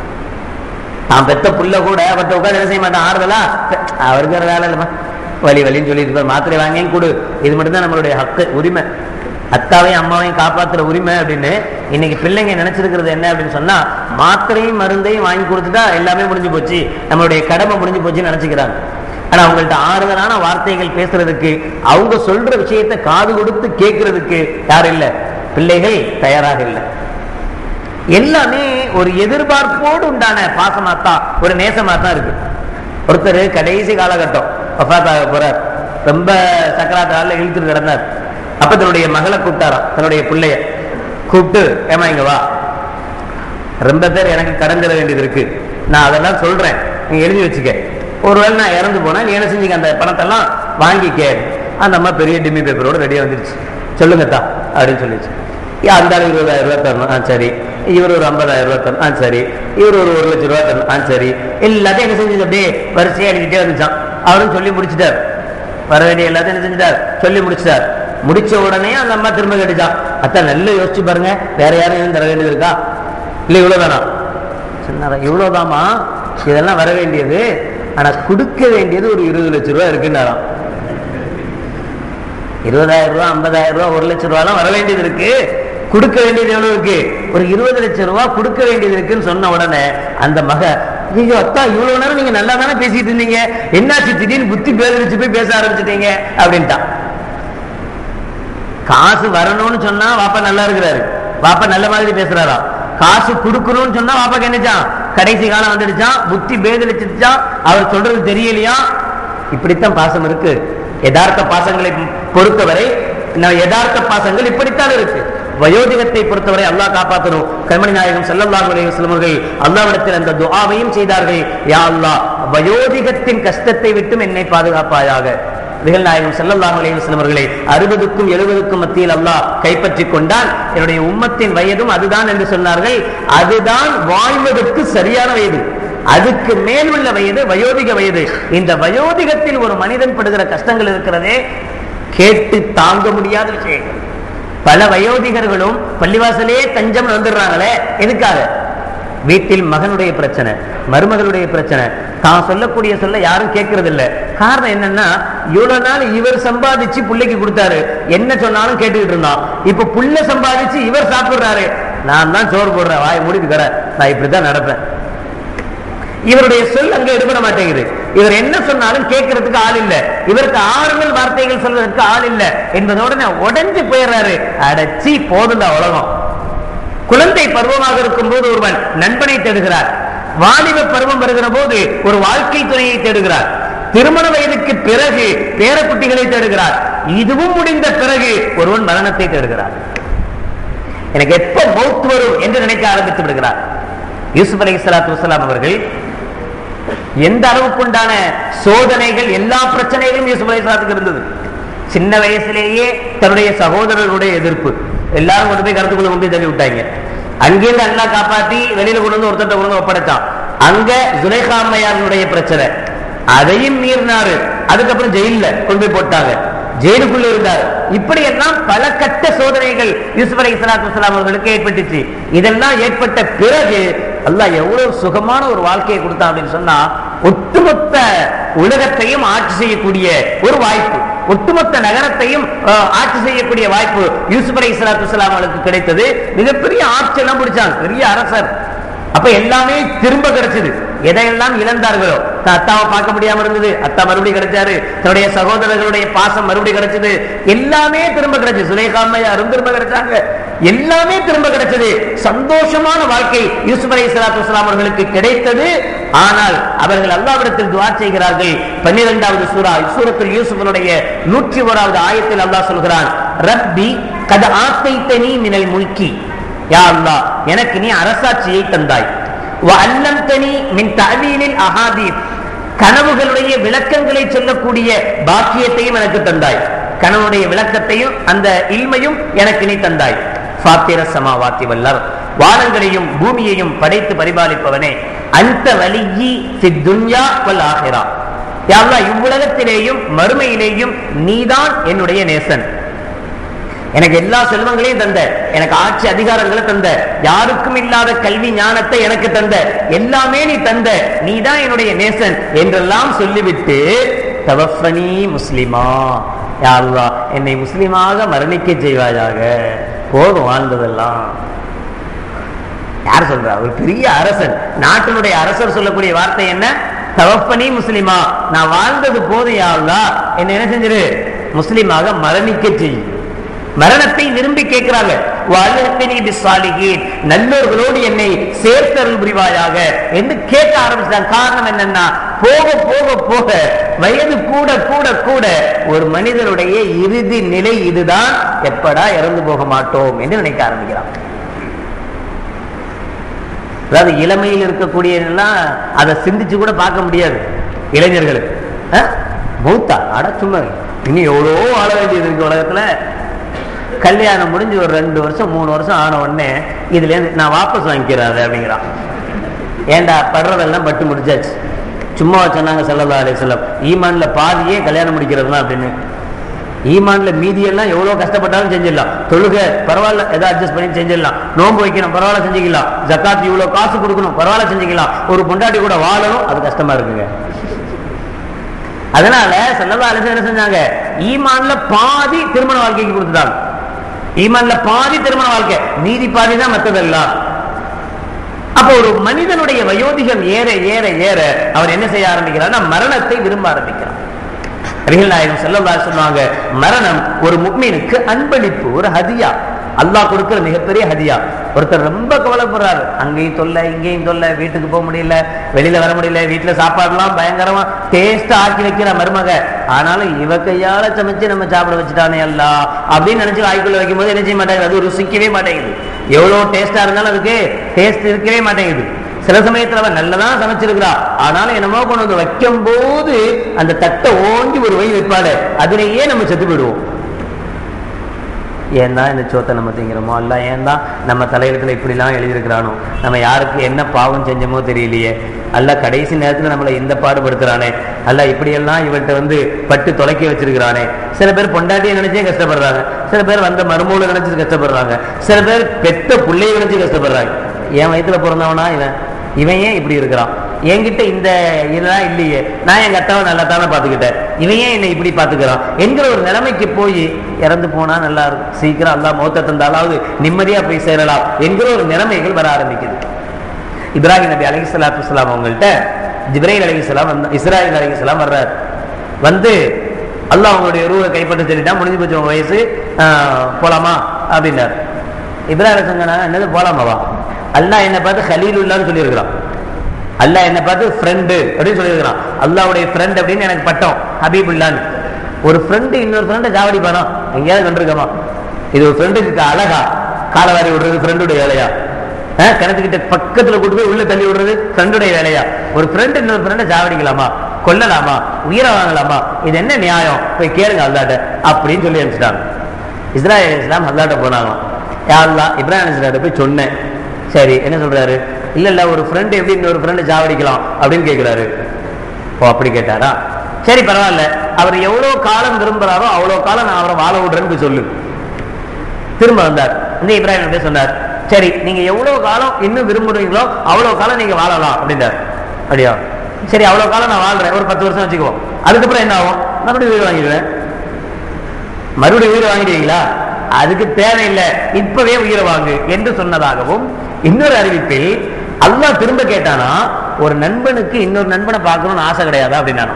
A: நான் பெத்த புள்ள கூட அவர்கிட்ட உட்கார்ந்து என்ன செய்ய மாட்டான் ஆறுதலா அவருக்கு வேற வேலை இல்லைம்மா வலி வலின்னு சொல்லிட்டு இருப்பார் மாத்திரை வாங்கியும் கொடு இது மட்டும்தான் நம்மளுடைய ஹக்கு உரிமை அத்தாவையும் அம்மாவையும் காப்பாத்துற உரிமை அப்படின்னு இன்னைக்கு பிள்ளைங்க நினைச்சிருக்கிறது என்ன அப்படின்னு சொன்னா மாத்திரையும் மருந்தையும் வாங்கி கொடுத்துட்டா எல்லாமே முடிஞ்சு போச்சு நம்மளுடைய கடமை முடிஞ்சு போச்சுன்னு நினைச்சுக்கிறாங்க ஆனா அவங்கள்ட்ட ஆறுதலான வார்த்தைகள் பேசுறதுக்கு அவங்க சொல்ற விஷயத்தை காது கொடுத்து கேட்கறதுக்கு யாரும் இல்ல பிள்ளைகள் தயாராக இல்லை எல்லாமே ஒரு எதிர்பார்ப்போடு உண்டான பாசமா தான் ஒரு நேசமா தான் இருக்கு ஒருத்தர் கடைசி காலகட்டம் வஃபாத்தாக போறார் ரொம்ப சக்கராத்தால இழுத்துட்டு கிடந்தார் அப்ப தன்னுடைய மகளை கூப்பிட்டாராம் தன்னுடைய பிள்ளைய கூப்பிட்டு ஏமா இங்க வா ரொம்ப பேர் எனக்கு கடன் தர வேண்டியது இருக்கு நான் அதெல்லாம் சொல்றேன் நீ எழுதி வச்சுக்க ஒருவேளை நான் இறந்து போனா நீ என்ன செஞ்சுக்க அந்த பணத்தெல்லாம் வாங்கிக்க அந்த அம்மா பெரிய டிம்மி பேப்பரோட ரெடியா வந்துருச்சு சொல்லுங்கத்தா அப்படின்னு சொல்லிச்சு அந்த ஆளு இருபதாயிரம் ரூபாய் தரணும் ஆ சரி இவர் ஒரு ஐம்பதாயிரம் ரூபாய் தரணும் ஆ சரி இவர் ஒரு ஒரு லட்சம் ரூபாய் தரணும் ஆ சரி எல்லாத்தையும் என்ன செஞ்சது அப்படியே வரிசையா எழுதிட்டே வந்துச்சான் அவரும் சொல்லி முடிச்சிட்டார் வர வேண்டிய எல்லாத்தையும் என்ன செஞ்சிட்டார் சொல்லி முடிச்சிட்டார் முடிச்ச உடனே அந்த அம்மா திரும்ப கேட்டுச்சான் அத்தா நல்லா யோசிச்சு பாருங்க வேற யாரும் எதுவும் தர வேண்டியது இருக்கா இல்ல இவ்வளவு வேணாம் சொன்னாரா இவ்வளவுதாமா இதெல்லாம் வர வேண்டியது ஆனா கொடுக்க வேண்டியது ஒரு இருபது லட்சம் ரூபாய் இருக்குன்னாராம் இருபதாயிரம் ரூபாய் ஐம்பதாயிரம் ரூபாய் ஒரு லட்சம் ரூபாய் வர வேண்டியது இருக்கு கொடுக்க வேண்டியது எவ்வளவு இருக்கு ஒரு இருபது லட்சம் ரூபாய் கொடுக்க வேண்டியது இருக்குன்னு சொன்ன உடனே அந்த மக ஐயோ அத்தா இவ்வளவு நேரம் நீங்க நல்லா தானே பேசிட்டு இருந்தீங்க என்னாச்சு திடீர்னு புத்தி பேரடிச்சு போய் பேச ஆரம்பிச்சிட்டீங்க அப்படின்ட்டான் காசு வரணும்னு சொன்னா வாப்பா நல்லா இருக்கிறாரு வாப்பா நல்ல மாதிரி பேசுறாராம் காசு கொடுக்கணும்னு சொன்னா வாப்பாக்கு என்னச்சான் கடைசி காலம் வந்துடுச்சான் புத்தி பேதலிச்சுச்சான் அவர் சொல்றது தெரியலையா இப்படித்தான் பாசம் இருக்கு யதார்த்த பாசங்களை பொறுத்தவரை யதார்த்த பாசங்கள் இப்படித்தான் இருக்கு வயோதிகத்தை பொறுத்தவரை அல்லாஹ் காப்பாற்றணும் கண்மணி நாயகம் செல்லல்லாஹு அலைஹி வஸல்லம் அவர்கள் அல்லாஹ்விடத்தில் அந்த துஆவையும் செய்தார்கள் யா அல்லாஹ் வயோதிகத்தின் கஷ்டத்தை விட்டும் என்னை பாதுகாப்பாயாக நிகழ் நாயகம் செல்லல்லாஹு அலைஹி வஸல்லம் அவர்களை அறுபதுக்கும் எழுபதுக்கும் மத்தியில் அல்லாஹ் கைப்பற்றி கொண்டான் என்னுடைய உம்மத்தின் வயதும் அதுதான் என்று சொன்னார்கள் அதுதான் வாழ்வதற்கு சரியான வயது அதுக்கு மேல் உள்ள வயது வயோதிக வயது இந்த வயோதிகத்தில் ஒரு மனிதன் படுகிற கஷ்டங்கள் இருக்கிறதே கேட்டு தாங்க முடியாத விஷயங்கள் பல வயோதிகர்களும் பள்ளிவாசலே தஞ்சம் வந்துடுறாங்களே எதுக்காக வீட்டில் மகனுடைய பிரச்சனை மருமகளுடைய பிரச்சனை தான் சொல்லக்கூடிய சொல்ல யாரும் கேட்கறது இல்ல காரணம் என்னன்னா இவ்வளவு நாள் இவர் சம்பாதிச்சு பிள்ளைக்கு கொடுத்தாரு என்ன சொன்னாலும் கேட்டுக்கிட்டு இருந்தான் இப்ப புள்ள சம்பாதிச்சு இவர் சாப்பிடுறாரு நான் தான் சோறு போடுறேன் வாய் மூடிட்டு கடை நான் இப்படித்தான் நடப்பேன் இவருடைய சொல் அங்க எடுபட மாட்டேங்குது இவர் என்ன சொன்னாலும் கேட்கறதுக்கு ஆள் இல்ல இவருக்கு ஆறுதல் வார்த்தைகள் சொல்றதுக்கு ஆள் இல்ல என்பதோட உடஞ்சு போயிடுறாரு அடைச்சி போதுண்டா உலகம் குழந்தை பருவமாக இருக்கும் போது ஒருவன் நண்பனை தேடுகிறார் வாலிப பருவம் வருகிற போது ஒரு வாழ்க்கை துணையை தேடுகிறார் திருமண வயதுக்கு பிறகு பேரக்குட்டிகளை தேடுகிறார் இதுவும் முடிந்த பிறகு ஒருவன் மரணத்தை தேடுகிறார் எனக்கு எப்ப மௌத் வரும் என்று நினைக்க ஆரம்பித்து விடுகிறார் யூசுப் அலி சலாத்து வசலாம் அவர்கள் எந்த அளவுக்கு உண்டான சோதனைகள் எல்லா பிரச்சனைகளும் யூசுப் அலி சலாத்துக்கு இருந்தது சின்ன வயசுலேயே தன்னுடைய சகோதரர்களுடைய எதிர்ப்பு எல்லாரும் கொண்டு போய் கருத்துக்குள்ள கொண்டு போய் தள்ளி விட்டாங்க அங்கிருந்து அல்லா காப்பாத்தி வெளியில கொண்டு வந்து ஒருத்தட்ட கொண்டு வந்து ஒப்படைச்சான் அங்க ஜுலேகா அம்மையாருடைய பிரச்சனை அதையும் மீறினாரு அதுக்கப்புறம் ஜெயில கொண்டு போய் போட்டாங்க ஜெயிலுக்குள்ள இருந்தார் இப்படி எல்லாம் பல கட்ட சோதனைகள் யூசுப் அலி சலாத்து வலாம் அவர்களுக்கு ஏற்பட்டுச்சு இதெல்லாம் ஏற்பட்ட பிறகு அல்லாஹ் எவ்வளவு சுகமான ஒரு வாழ்க்கையை கொடுத்தான் அப்படின்னு சொன்னா ஒட்டுமொத்த உலகத்தையும் ஆட்சி செய்யக்கூடிய ஒரு வாய்ப்பு ஒட்டுமொத்த நகரத்தையும் அஹ், ஆட்சி செய்யக்கூடிய வாய்ப்பு யூசுப் அலை இஸ்லாத்து அவர்களுக்கு கிடைத்தது மிகப்பெரிய ஆட்சி எல்லாம் பிடிச்சாங்க பெரிய அரசர் அப்ப எல்லாமே திரும்ப கிடைச்சது எதையெல்லாம் இழந்தார்களோ தன் அத்தாவை பார்க்க முடியாம இருந்தது அத்தா மறுபடியும் கிடைச்சாரு தன்னுடைய சகோதரர்களுடைய பாசம் மறுபடியும் கிடைச்சது எல்லாமே திரும்ப கிடைச்சது சுலேகாமையாரும் திரும்ப கிடைச்சாங்க எல்லாமே திரும்ப கிடைச்சது சந்தோஷமான வாழ்க்கை யூசுப் அலை சலாத்து வஸ்லாம் அவர்களுக்கு கிடைத்தது ஆனால் அவர்கள் அல்லாவிடத்தில் துவா செய்கிறார்கள் பன்னிரெண்டாவது சூரா சூரத்தில் யூசுஃபனுடைய நூற்றி ஓராவது ஆயத்தில் அல்லாஹ் சொல்கிறான் ரப்பி கத ஆத்தைத்தனி மினல் முல்கி யா அல்லாஹ் எனக்கு நீ அரசாட்சியை தந்தாய் வஅல்லம்தனி மின் தஅவீலில் அஹாதீத் கனவுகளுடைய விளக்கங்களை சொல்லக்கூடிய பாக்கியத்தையும் எனக்கு தந்தாய் கனவுடைய விளக்கத்தையும் அந்த இல்மையும் எனக்கு நீ தந்தாய் ஃபாத்திர சமாவாத்தி வல்லர் வானங்களையும் பூமியையும் படைத்து பரிபாலிப்பவனே அந்த வலியி ஃபித் துன்யா வல் ஆஹிரா யா அல்லாஹ் இவ்வுலகத்திலேயும் மறுமையிலேயும் நீதான் என்னுடைய நேசன் எனக்கு எல்லா செல்வங்களையும் தந்த எனக்கு ஆட்சி அதிகாரங்களை தந்த யாருக்கும் இல்லாத கல்வி ஞானத்தை எனக்கு தந்த எல்லாமே நீ தந்த நீ தான் என்னுடைய நேசன் என்றெல்லாம் சொல்லிவிட்டு தவஃபனி முஸ்லிமா யா அல்லாஹ் என்னை முஸ்லிமாக மரணிக்க செய்வாயாக போதும் வாழ்ந்ததெல்லாம் யார் சொல்றா ஒரு பெரிய அரசன் நாட்டினுடைய அரசர் சொல்லக்கூடிய வார்த்தை என்ன தவப்பனி முஸ்லிமா நான் வாழ்ந்தது போதும் யா அல்லாஹ் என்ன என்ன செஞ்சிரு முஸ்லிமாக மரணிக்க செய் மரணத்தை விரும்பி கேட்கிறாங்க வாழ்த்தினி பிஸ்ஸாலிகீன் நல்லோர்களோடு என்னை சேர்த்தருள் புரிவாயாக என்று கேட்க ஆரம்பிச்சாங்க காரணம் என்னன்னா போக போக போக வயது கூட கூட கூட ஒரு மனிதனுடைய இறுதி நிலை இதுதான் எப்படா இறந்து போக மாட்டோம் என்று நினைக்க ஆரம்பிக்கிறான் அதாவது இளமையில் இருக்கக்கூடியதெல்லாம் அதை சிந்திச்சு கூட பார்க்க முடியாது இளைஞர்களுக்கு அஹ்? மௌத்தா அட சும்மா இனி எவ்வளோ வாழ வேண்டியது இருக்கு உலகத்துல கல்யாணம் முடிஞ்சு ஒரு ரெண்டு வருஷம் மூணு வருஷம் ஆன உடனே இதுல இருந்து நான் வாபஸ் வாங்கிக்கிறாரு அப்படிங்கிறான் ஏன்டா படுறதெல்லாம் பட்டு முடிச்சாச்சு சும்மா சொன்னாங்க சல்லல்லா அலிஸ்லாம் ஈமான்ல பாதியே கல்யாணம் முடிக்கிறதுலாம் அப்படின்னு ஈமான்ல மீதியெல்லாம் எவ்வளவு கஷ்டப்பட்டாலும் செஞ்சிடலாம் தொழுகை பரவாயில்ல ஏதோ அட்ஜஸ்ட் பண்ணி செஞ்சிடலாம் நோன்பு வைக்கணும் பரவாயில்ல செஞ்சுக்கலாம் ஜக்காத் இவ்வளவு காசு கொடுக்கணும் பரவாயில்ல செஞ்சுக்கலாம் ஒரு பொண்டாட்டி கூட வாழணும் அது கஷ்டமா இருக்குங்க அதனால சல்லல்லா அலிஸ்லாம் என்ன செஞ்சாங்க ஈமான்ல பாதி திருமண வாழ்க்கைக்கு கொடுத்துட்டாங்க ஈமான்ல பாதி திருமண வாழ்க்கை மீதி பாதி தான் மற்றதெல்லாம் அப்ப ஒரு மனிதனுடைய வயோதிகம் ஏற ஏற ஏற அவர் என்ன செய்ய ஆரம்பிக்கிறார்னா மரணத்தை விரும்ப ஆரம்பிக்கிறார் நபிகள் நாயகம் ஸல்லல்லாஹு அலைஹி சொன்னாங்க மரணம் ஒரு முக்மீனுக்கு அன்பளிப்பு ஒரு ஹதியா அல்லாஹ் கொடுக்கிற மிகப்பெரிய ஹதியா ஒருத்தர் ரொம்ப கவலைப்படுறாரு அங்கேயும் தொல்லை இங்கேயும் தொல்லை வீட்டுக்கு போக முடியல வெளியில வர முடியல வீட்டுல சாப்பாடுலாம் பயங்கரமா டேஸ்ட் ஆக்கி வைக்கிற மருமக ஆனாலும் இவ கையால சமைச்சு நம்ம சாப்பிட வச்சுட்டானே அல்லா அப்படின்னு நினைச்சு வாய்க்குள்ள வைக்கும் போது என்ன செய்ய மாட்டேங்குது அது ருசிக்கவே மாட்டேங்குது எவ்வளவு டேஸ்டா இருந்தாலும் அதுக்கு டேஸ்ட் இருக்கவே மாட்டேங்குது சில சமயத்துல அவன் நல்லதான் சமைச்சிருக்கிறா ஆனாலும் என்னமோ கொண்டு வந்து வைக்கும் போது அந்த தட்டை ஓங்கி ஒரு வழி வைப்பாடு அதிலேயே நம்ம செத்து போயிடுவோம் ஏன் தான் இந்த சோத்தை நம்ம திங்கிறோமோ அல்ல ஏன் தான் நம்ம தலையிடத்துல இப்படிலாம் எழுதியிருக்கிறானோ நம்ம யாருக்கு என்ன பாவம் செஞ்சோமோ தெரியலையே அல்ல கடைசி நேரத்துல நம்மளை இந்த பாடுபடுத்துறானே அல்ல இப்படியெல்லாம் இவன்கிட்ட வந்து பட்டு தொலைக்க வச்சிருக்கிறானே சில பேர் பொண்டாட்டியை நினைச்சே கஷ்டப்படுறாங்க சில பேர் வந்த மருமூளை நினைச்சு கஷ்டப்படுறாங்க சில பேர் பெத்த பிள்ளைய நினைச்சு கஷ்டப்படுறாங்க என் வயித்துல பிறந்தவனா இவன் இவன் ஏன் இப்படி இருக்கிறான் என்கிட்ட இந்த இதெல்லாம் இல்லையே நான் எங்க அத்தாவை நல்லா தானே பாத்துக்கிட்டேன் இவன் ஏன் என்னை இப்படி பாத்துக்கிறான் என்கிற ஒரு நிலைமைக்கு போய் இறந்து போனா நல்லா இருக்கும் சீக்கிரம் அல்லா மௌத்த தந்தாலாவது நிம்மதியா போய் சேரலாம் என்கிற ஒரு நிலைமைகள் வர ஆரம்பிக்குது இப்ராஹிம் நபி அலி சலாத்து வலாம் அவங்கள்ட்ட ஜிப்ரைல் அலி சலாம் வந்து இஸ்ராயில் அலி சலாம் வர்றாரு வந்து அல்லாஹ் அவங்களுடைய ரூவை கைப்பற்ற சொல்லிட்டான் முடிஞ்சு போச்சு உங்க வயசு ஆஹ், போலாமா அப்படின்னாரு இப்ராஹிம் சொன்னா என்னது போலாமாவா அல்லாஹ் என்னை பார்த்து ஹலீலுல்லான்னு சொல்லியிருக்கிறான் அல்லாஹ் என்னை பார்த்து ஃப்ரெண்டு அப்படின்னு சொல்லியிருக்கிறான் அல்லாஹ்வுடைய ஃப்ரெண்ட் அப்படின்னு எனக்கு பட்டம் ஹபீபுல்லான்னு ஒரு ஃப்ரெண்டு இன்னொரு ஃப்ரெண்டை ஜாவடிப்பானா எங்கேயாவது கண்டிருக்கமா இது ஒரு ஃப்ரெண்டுக்கு அழகா காலை வாரி விடுறது ஃப்ரெண்டுடைய வேலையா அஹ், கிணத்துக்கிட்ட பக்கத்துல கூட்டு போய் உள்ள தள்ளி விடுறது ஃப்ரெண்டுடைய வேலையா ஒரு ஃப்ரெண்ட் இன்னொரு ஃப்ரெண்டை ஜாவடிக்கலாமா கொல்லலாமா உயிரை வாங்கலாமா இது என்ன நியாயம் போய் கேளுங்க அல்லாட்ட அப்படின்னு சொல்லி அனுப்பிச்சிட்டாங்க இஸ்ராயல் இஸ்லாம் அல்லாட்ட போனாங்களாம் யா அல்லாஹ் இப்ராஹிம் இஸ்லாட்ட போய் சொன்னேன் சரி என்ன சொல்றாரு இல்ல இல்ல ஒரு ஃப்ரெண்ட் எப்படி இன்னொரு ஃப்ரெண்டு ஜாவடிக்கலாம் அப்படின்னு கேட்கிறாரு ஓ அப்படி கேட்டாரா சரி பரவாயில்ல அவர் எவ்வளவு காலம் விரும்புறாரோ அவ்வளவு காலம் நான் அவரை வாழ விடுறேன்னு போய் சொல்லு திரும்ப வந்தார் இந்த இப்ராஹிம் அப்படியே சொன்னார் சரி நீங்க எவ்வளவு காலம் இன்னும் விரும்புறீங்களோ அவ்வளவு காலம் நீங்க வாழலாம் அப்படின்றார் அப்படியா சரி அவ்வளவு காலம் நான் வாழ்றேன் ஒரு பத்து வருஷம் வச்சுக்குவோம் அதுக்கப்புறம் என்ன ஆகும் மறுபடியும் வீடு வாங்கிடுவேன் மறுபடியும் உயிரை வாங்கிடுவீங்களா அதுக்கு தேவையில்லை இப்பவே உயிரை வாங்கு என்று சொன்னதாகவும் இன்னொரு அறிவிப்பில் அல்லாஹ் திரும்ப கேட்டானா ஒரு நண்பனுக்கு இன்னொரு நண்பனை பார்க்கணும்னு ஆசை கிடையாதா அப்படின்னானோ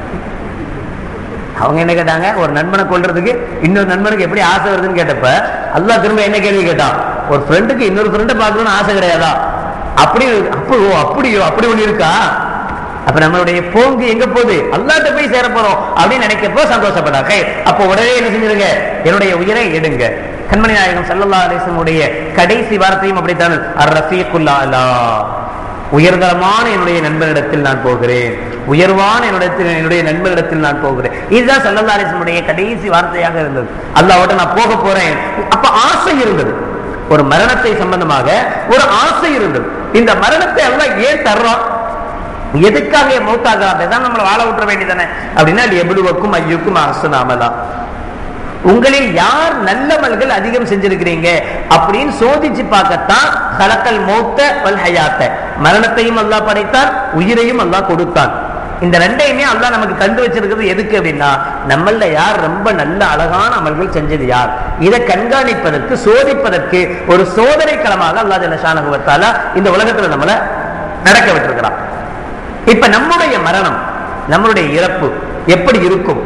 A: அவங்க என்ன கேட்டாங்க ஒரு நண்பனை கொல்றதுக்கு இன்னொரு நண்பனுக்கு எப்படி ஆசை வருதுன்னு கேட்டப்ப அல்லாஹ் திரும்ப என்ன கேள்வி கேட்டான் ஒரு ஃப்ரெண்டுக்கு இன்னொரு ஃப்ரெண்டை பார்க்கணும்னு ஆசை கிடையாதா அப்படி அப்போ ஓ, அப்படியோ அப்படி ஒண்ணு இருக்கா அப்ப நம்மளுடைய போங்கு எங்க போகுது அல்லாட்ட போய் சேர போறோம் அப்படின்னு நினைக்கப்போ சந்தோஷப்பட்டாங்க அப்போ உடனே என்ன செஞ்சிருங்க என்னுடைய உயிரை எடுங்க கண்மணி நாயகம் சல்லல்லா அலிஸ்லமுடைய கடைசி வார்த்தையும் அப்படித்தான் அர் ரஃபீக்குல்லா அலா உயர்தரமான என்னுடைய நண்பனிடத்தில் நான் போகிறேன் உயர்வான என்னிடத்தில் என்னுடைய நண்பனிடத்தில் நான் போகிறேன் இதுதான் சல்லல்லா அலிஸ்லமுடைய கடைசி வார்த்தையாக இருந்தது அல்லாவோட நான் போக போறேன் அப்ப ஆசை இருந்தது ஒரு மரணத்தை சம்பந்தமாக ஒரு ஆசை இருந்தது இந்த மரணத்தை எல்லாம் ஏன் தர்றோம் எதுக்காக மௌத்தாகிறான் தான் நம்மளை வாழ விட்டுற வேண்டியதானே அப்படின்னா எவ்வளவுக்கும் ஐயுக்கும் அசனாமலா உங்களில் யார் நல்லமல்கள் அதிகம் செஞ்சிருக்கிறீங்க அப்படின்னு சோதிச்சு பார்க்கத்தான் கலக்கல் மௌத்த வல் ஹயாத்த மரணத்தையும் அல்லாஹ் படைத்தான் உயிரையும் அல்லாஹ் கொடுத்தான் இந்த ரெண்டையுமே அல்லாஹ் நமக்கு தந்து வச்சிருக்கிறது எதுக்கு அப்படின்னா நம்மள யார் ரொம்ப நல்ல அழகான அமல்கள் செஞ்சது யார் இதை கண்காணிப்பதற்கு சோதிப்பதற்கு ஒரு சோதனை களமாக அல்லாஹ் ஜல்லஷானுவத்தால இந்த உலகத்துல நம்மளை நடக்க விட்டிருக்கிறான் இப்ப நம்முடைய மரணம் நம்மளுடைய இறப்பு எப்படி இருக்கும்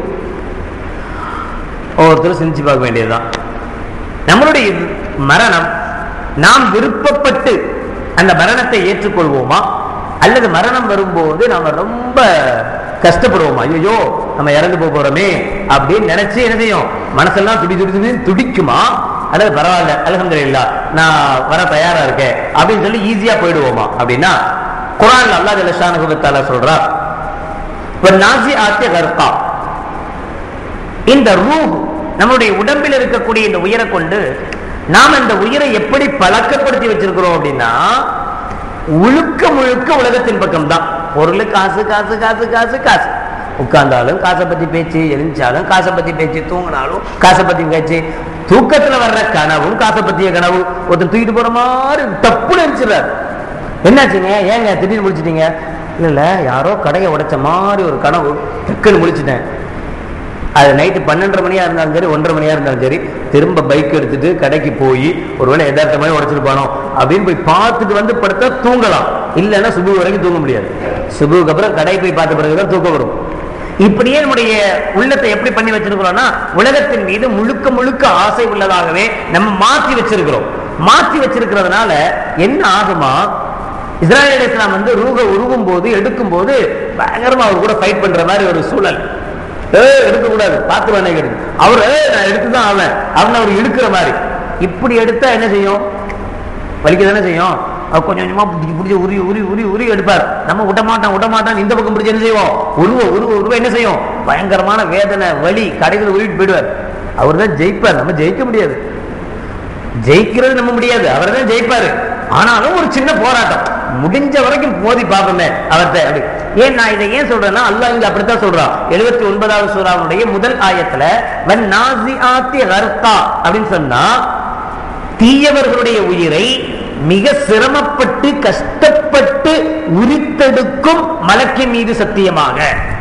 A: ஒவ்வொருத்தரும் சிந்திச்சு பார்க்க வேண்டியதுதான் நம்மளுடைய மரணம் நாம் விருப்பப்பட்டு அந்த மரணத்தை ஏற்றுக்கொள்வோமா அல்லது மரணம் வரும்போது நாம ரொம்ப கஷ்டப்படுவோமா ஐயோ நம்ம இறந்து போக போறோமே அப்படின்னு நினைச்சு என்ன செய்யும் மனசெல்லாம் துடி துடி துடி துடிக்குமா அல்லது பரவாயில்ல அலகம்துல்லா நான் வர தயாரா இருக்கேன் அப்படின்னு சொல்லி ஈஸியா போயிடுவோமா அப்படின்னா குரான் அல்லா ஜலஷானுபத்தால சொல்றா நாசி ஆத்திய கர்த்தா இந்த ரூஹ் நம்முடைய உடம்பில் இருக்கக்கூடிய இந்த உயிரை கொண்டு நாம் அந்த உயிரை எப்படி பழக்கப்படுத்தி வச்சிருக்கிறோம் அப்படின்னா முழுக்க முழுக்க உலகத்தின் பக்கம் தான் பொருள் காசு காசு காசு காசு காசு உட்கார்ந்தாலும் காசை பத்தி பேச்சு எழுந்தாலும் காசை பத்தி பேச்சு தூங்கினாலும் காசை பத்தி பேச்சு தூக்கத்துல வர்ற கனவும் காசை பத்திய கனவு ஒருத்தர் தூக்கிட்டு போற மாதிரி தப்புன்னு நினைச்சிடறாரு என்னாச்சுங்க ஏங்க திடீர்னு முடிச்சிட்டீங்க இல்ல இல்ல யாரோ கடையை உடைச்ச மாதிரி ஒரு கனவு டக்குன்னு முடிச்சிட்டேன் அது நைட்டு பன்னெண்டரை மணியா இருந்தாலும் சரி ஒன்றரை மணியா இருந்தாலும் சரி திரும்ப பைக் எடுத்துட்டு கடைக்கு போய் ஒருவேளை எதார்த்த மாதிரி உடைச்சிருப்பானோ அப்படின்னு போய் பார்த்துட்டு வந்து படுத்தா தூங்கலாம் இல்லைன்னா சுபு வரைக்கும் தூங்க முடியாது சுபுக்கு அப்புறம் கடை போய் பார்த்த பிறகுதான் தூக்கம் வரும் இப்படியே நம்முடைய உள்ளத்தை எப்படி பண்ணி வச்சிருக்கிறோம்னா உலகத்தின் மீது முழுக்க முழுக்க ஆசை உள்ளதாகவே நம்ம மாற்றி வச்சிருக்கிறோம் மாற்றி வச்சிருக்கிறதுனால என்ன ஆகுமா இஸ்ராயல் இஸ்லாம் வந்து ரூக உருவும் போது எடுக்கும் போது பயங்கரமா அவர் கூட ஃபைட் பண்ற மாதிரி ஒரு சூழல் ஏய் எடுக்க கூடாது பார்த்து வேணா எடுக்கு அவர் ஏய் நான் எடுத்துதான் ஆவேன் அவன் அவர் இழுக்கிற மாதிரி இப்படி எடுத்தா என்ன செய்யும் வலிக்க தானே செய்யும் அவர் கொஞ்சம் கொஞ்சமா பிடிச்சி பிடிச்சி உரி உரி உரி உரி எடுப்பார் நம்ம விட மாட்டான் விட மாட்டான் இந்த பக்கம் பிடிச்சி என்ன செய்வோம் உருவ உருவ உருவ என்ன செய்யும் பயங்கரமான வேதனை வலி கடைகள் உருவிட்டு போயிடுவார் அவர் தான் ஜெயிப்பார் நம்ம ஜெயிக்க முடியாது ஜெயிக்கிறது நம்ம முடியாது அவர் தான் ஜெயிப்பாரு ஆனாலும் ஒரு சின்ன போராட்டம் முடிஞ்ச வரைக்கும் மோதி பார்ப்போமே அவர்கிட்ட அப்படி ஏன் நான் இதை ஏன் சொல்றேன்னா அல்லாஹ் இங்க அப்படித்தான் சொல்றான் எழுபத்தி ஒன்பதாவது சூறாவுடைய முதல் ஆயத்துல வன் நாசி ஆத்தி ஹர்த்தா அப்படின்னு சொன்னா தீயவர்களுடைய உயிரை மிக சிரமப்பட்டு கஷ்டப்பட்டு உரித்தெடுக்கும் மலக்கின் மீது சத்தியமாக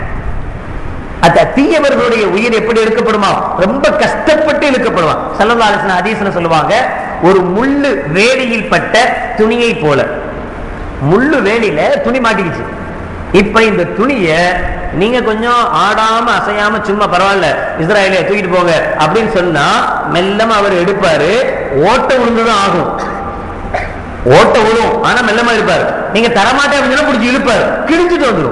A: அந்த தீயவர்களுடைய உயிர் எப்படி எடுக்கப்படுமா ரொம்ப கஷ்டப்பட்டு இழுக்கப்படுமா சல்லல்லாஹு அதீசன சொல்லுவாங்க ஒரு முள்ளு வேலியில் பட்ட துணியை போல முள்ளு வேலியில துணி மாட்டிக்கிச்சு இப்ப இந்த துணிய நீங்க கொஞ்சம் ஆடாம அசையாம சும்மா பரவாயில்ல இஸ்ராயலே தூக்கிட்டு போங்க அப்படின்னு சொன்னா மெல்லமா அவர் எடுப்பாரு ஓட்ட விழுந்துதான் ஆகும் ஓட்ட விழும் ஆனா மெல்லமா இருப்பாரு நீங்க தரமாட்டே அப்படின்னு பிடிச்சி இழுப்பாரு கிழிஞ்சிட்டு வந்துடும்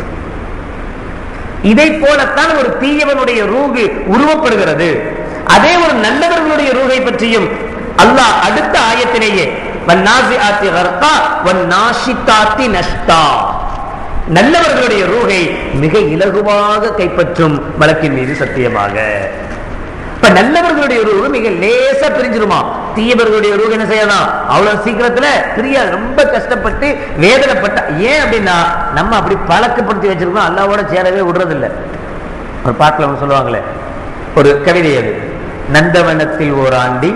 A: இதை போலத்தான் ஒரு தீயவனுடைய ரூகு உருவப்படுகிறது அதே ஒரு நல்லவர்களுடைய ரூகை பற்றியும் அல்லாஹ் அடுத்த ஆயத்திலேயே வன்னாசி ஆத்தி ஹர்த்தா வன்னாஷித்தாத்தி நஷ்டா நல்லவர்களுடைய ரூகை மிக இலகுவாக கைப்பற்றும் வழக்கின் மீது சத்தியமாக இப்ப நல்லவர்களுடைய ரூகு மிக லேசா பிரிஞ்சிருமா தீயவர்களுடைய ரூகு என்ன செய்யலாம் அவ்வளவு சீக்கிரத்துல தெரியாது ரொம்ப கஷ்டப்பட்டு வேதனைப்பட்ட ஏன் அப்படின்னா நம்ம அப்படி பழக்கப்படுத்தி வச்சிருக்கோம் அல்லாவோட சேரவே விடுறதில்லை ஒரு பாட்டுல ஒண்ணு சொல்லுவாங்களே ஒரு கவிதை அது நந்தவனத்தில் ஓர் ஆண்டி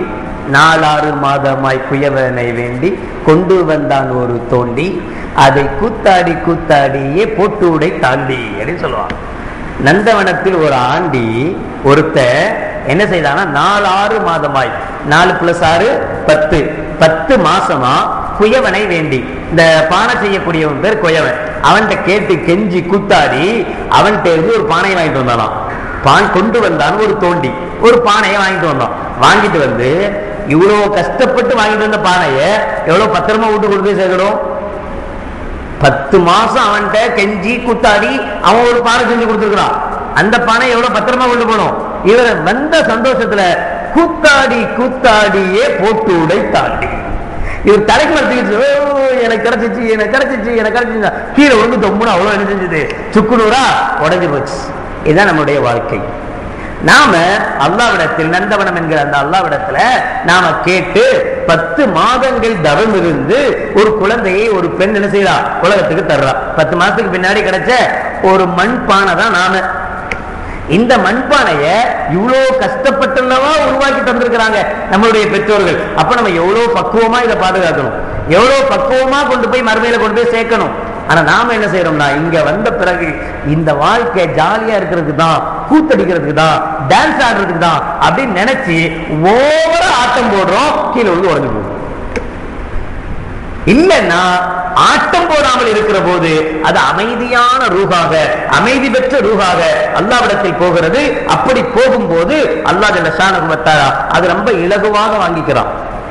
A: நாலாறு மாதமாய் குயவனை வேண்டி கொண்டு வந்தான் ஒரு தோண்டி அதை கூத்தாடி கூத்தாடியே போட்டு உடை தாண்டி அப்படின்னு சொல்லுவான் நந்தவனத்தில் ஒரு ஆண்டி ஒருத்த என்ன செய்தானா நாலு ஆறு மாதமாய் நாலு பிளஸ் ஆறு பத்து பத்து மாசமா குயவனை வேண்டி இந்த பானை செய்யக்கூடியவன் பேர் குயவன் அவன்கிட்ட கேட்டு கெஞ்சி கூத்தாடி அவன்கிட்ட இருந்து ஒரு பானையை வாங்கிட்டு வந்தானாம் பான் கொண்டு வந்தான் ஒரு தோண்டி ஒரு பானையை வாங்கிட்டு வந்தான் வாங்கிட்டு வந்து இவ்வளவு கஷ்டப்பட்டு வாங்கிட்டு வந்த பானையை எவ்வளவு பத்திரமா வீட்டு கொண்டு போய் சேர்க்கணும் பத்து மாசம் அவன்கிட்ட கெஞ்சி கூத்தாடி அவன் ஒரு பானை செஞ்சு கொடுத்துருக்கான் அந்த பானை எவ்வளவு பத்திரமா கொண்டு போகணும் இவர் வந்த சந்தோஷத்துல கூத்தாடி கூத்தாடியே போட்டு உடை தாண்டி இவர் தலைக்கு மேல தூக்கிச்சு, "ஓ, எனக்கு கிடைச்சிச்சு எனக்கு கிடைச்சிச்சு எனக்கு கிடைச்சிச்சு கீழே வந்து தொம்முன்னு அவ்வளவு என்ன செஞ்சது சுக்குநூறா உடைஞ்சு போச்சு இதுதான் நம்முடைய வாழ்க்கை நாம அல்லாவிடத்தில் நந்தவனம் என்கிற அந்த அல்லாவிடத்துல நாம கேட்டு பத்து மாதங்கள் தவம் இருந்து ஒரு குழந்தையை ஒரு பெண் என்ன செய்யறா உலகத்துக்கு தர்றா பத்து மாசத்துக்கு பின்னாடி கிடைச்ச ஒரு மண் பானை தான் நாம இந்த மண்பானைய இவ்வளவு கஷ்டப்பட்டுள்ளவா உருவாக்கி தந்திருக்கிறாங்க நம்மளுடைய பெற்றோர்கள் அப்ப நம்ம எவ்வளவு பக்குவமா இதை பாதுகாக்கணும் எவ்வளவு பக்குவமா கொண்டு போய் மறுமையில கொண்டு போய் சேர்க்கணும் ஆனா நாம என்ன செய்யறோம்னா இங்க வந்த பிறகு இந்த வாழ்க்கை ஜாலியா இருக்கிறதுக்கு தான் கூத்தடிக்கிறதுக்கு தான் டான்ஸ் ஆடுறதுக்கு தான் அப்படின்னு நினைச்சு ஓவரா ஆட்டம் போடுறோம் கீழே விழுந்து உடஞ்சு போகுது இல்லைன்னா ஆட்டம் போடாமல் இருக்கிற போது அது அமைதியான ரூகாக அமைதி பெற்ற ரூகாக அல்லாவிடத்தில் போகிறது அப்படி போகும்போது அல்லாஹ் ஜல்ல ஷானஹு வ தஆலா அது ரொம்ப இலகுவாக வாங்கிக்கிறான்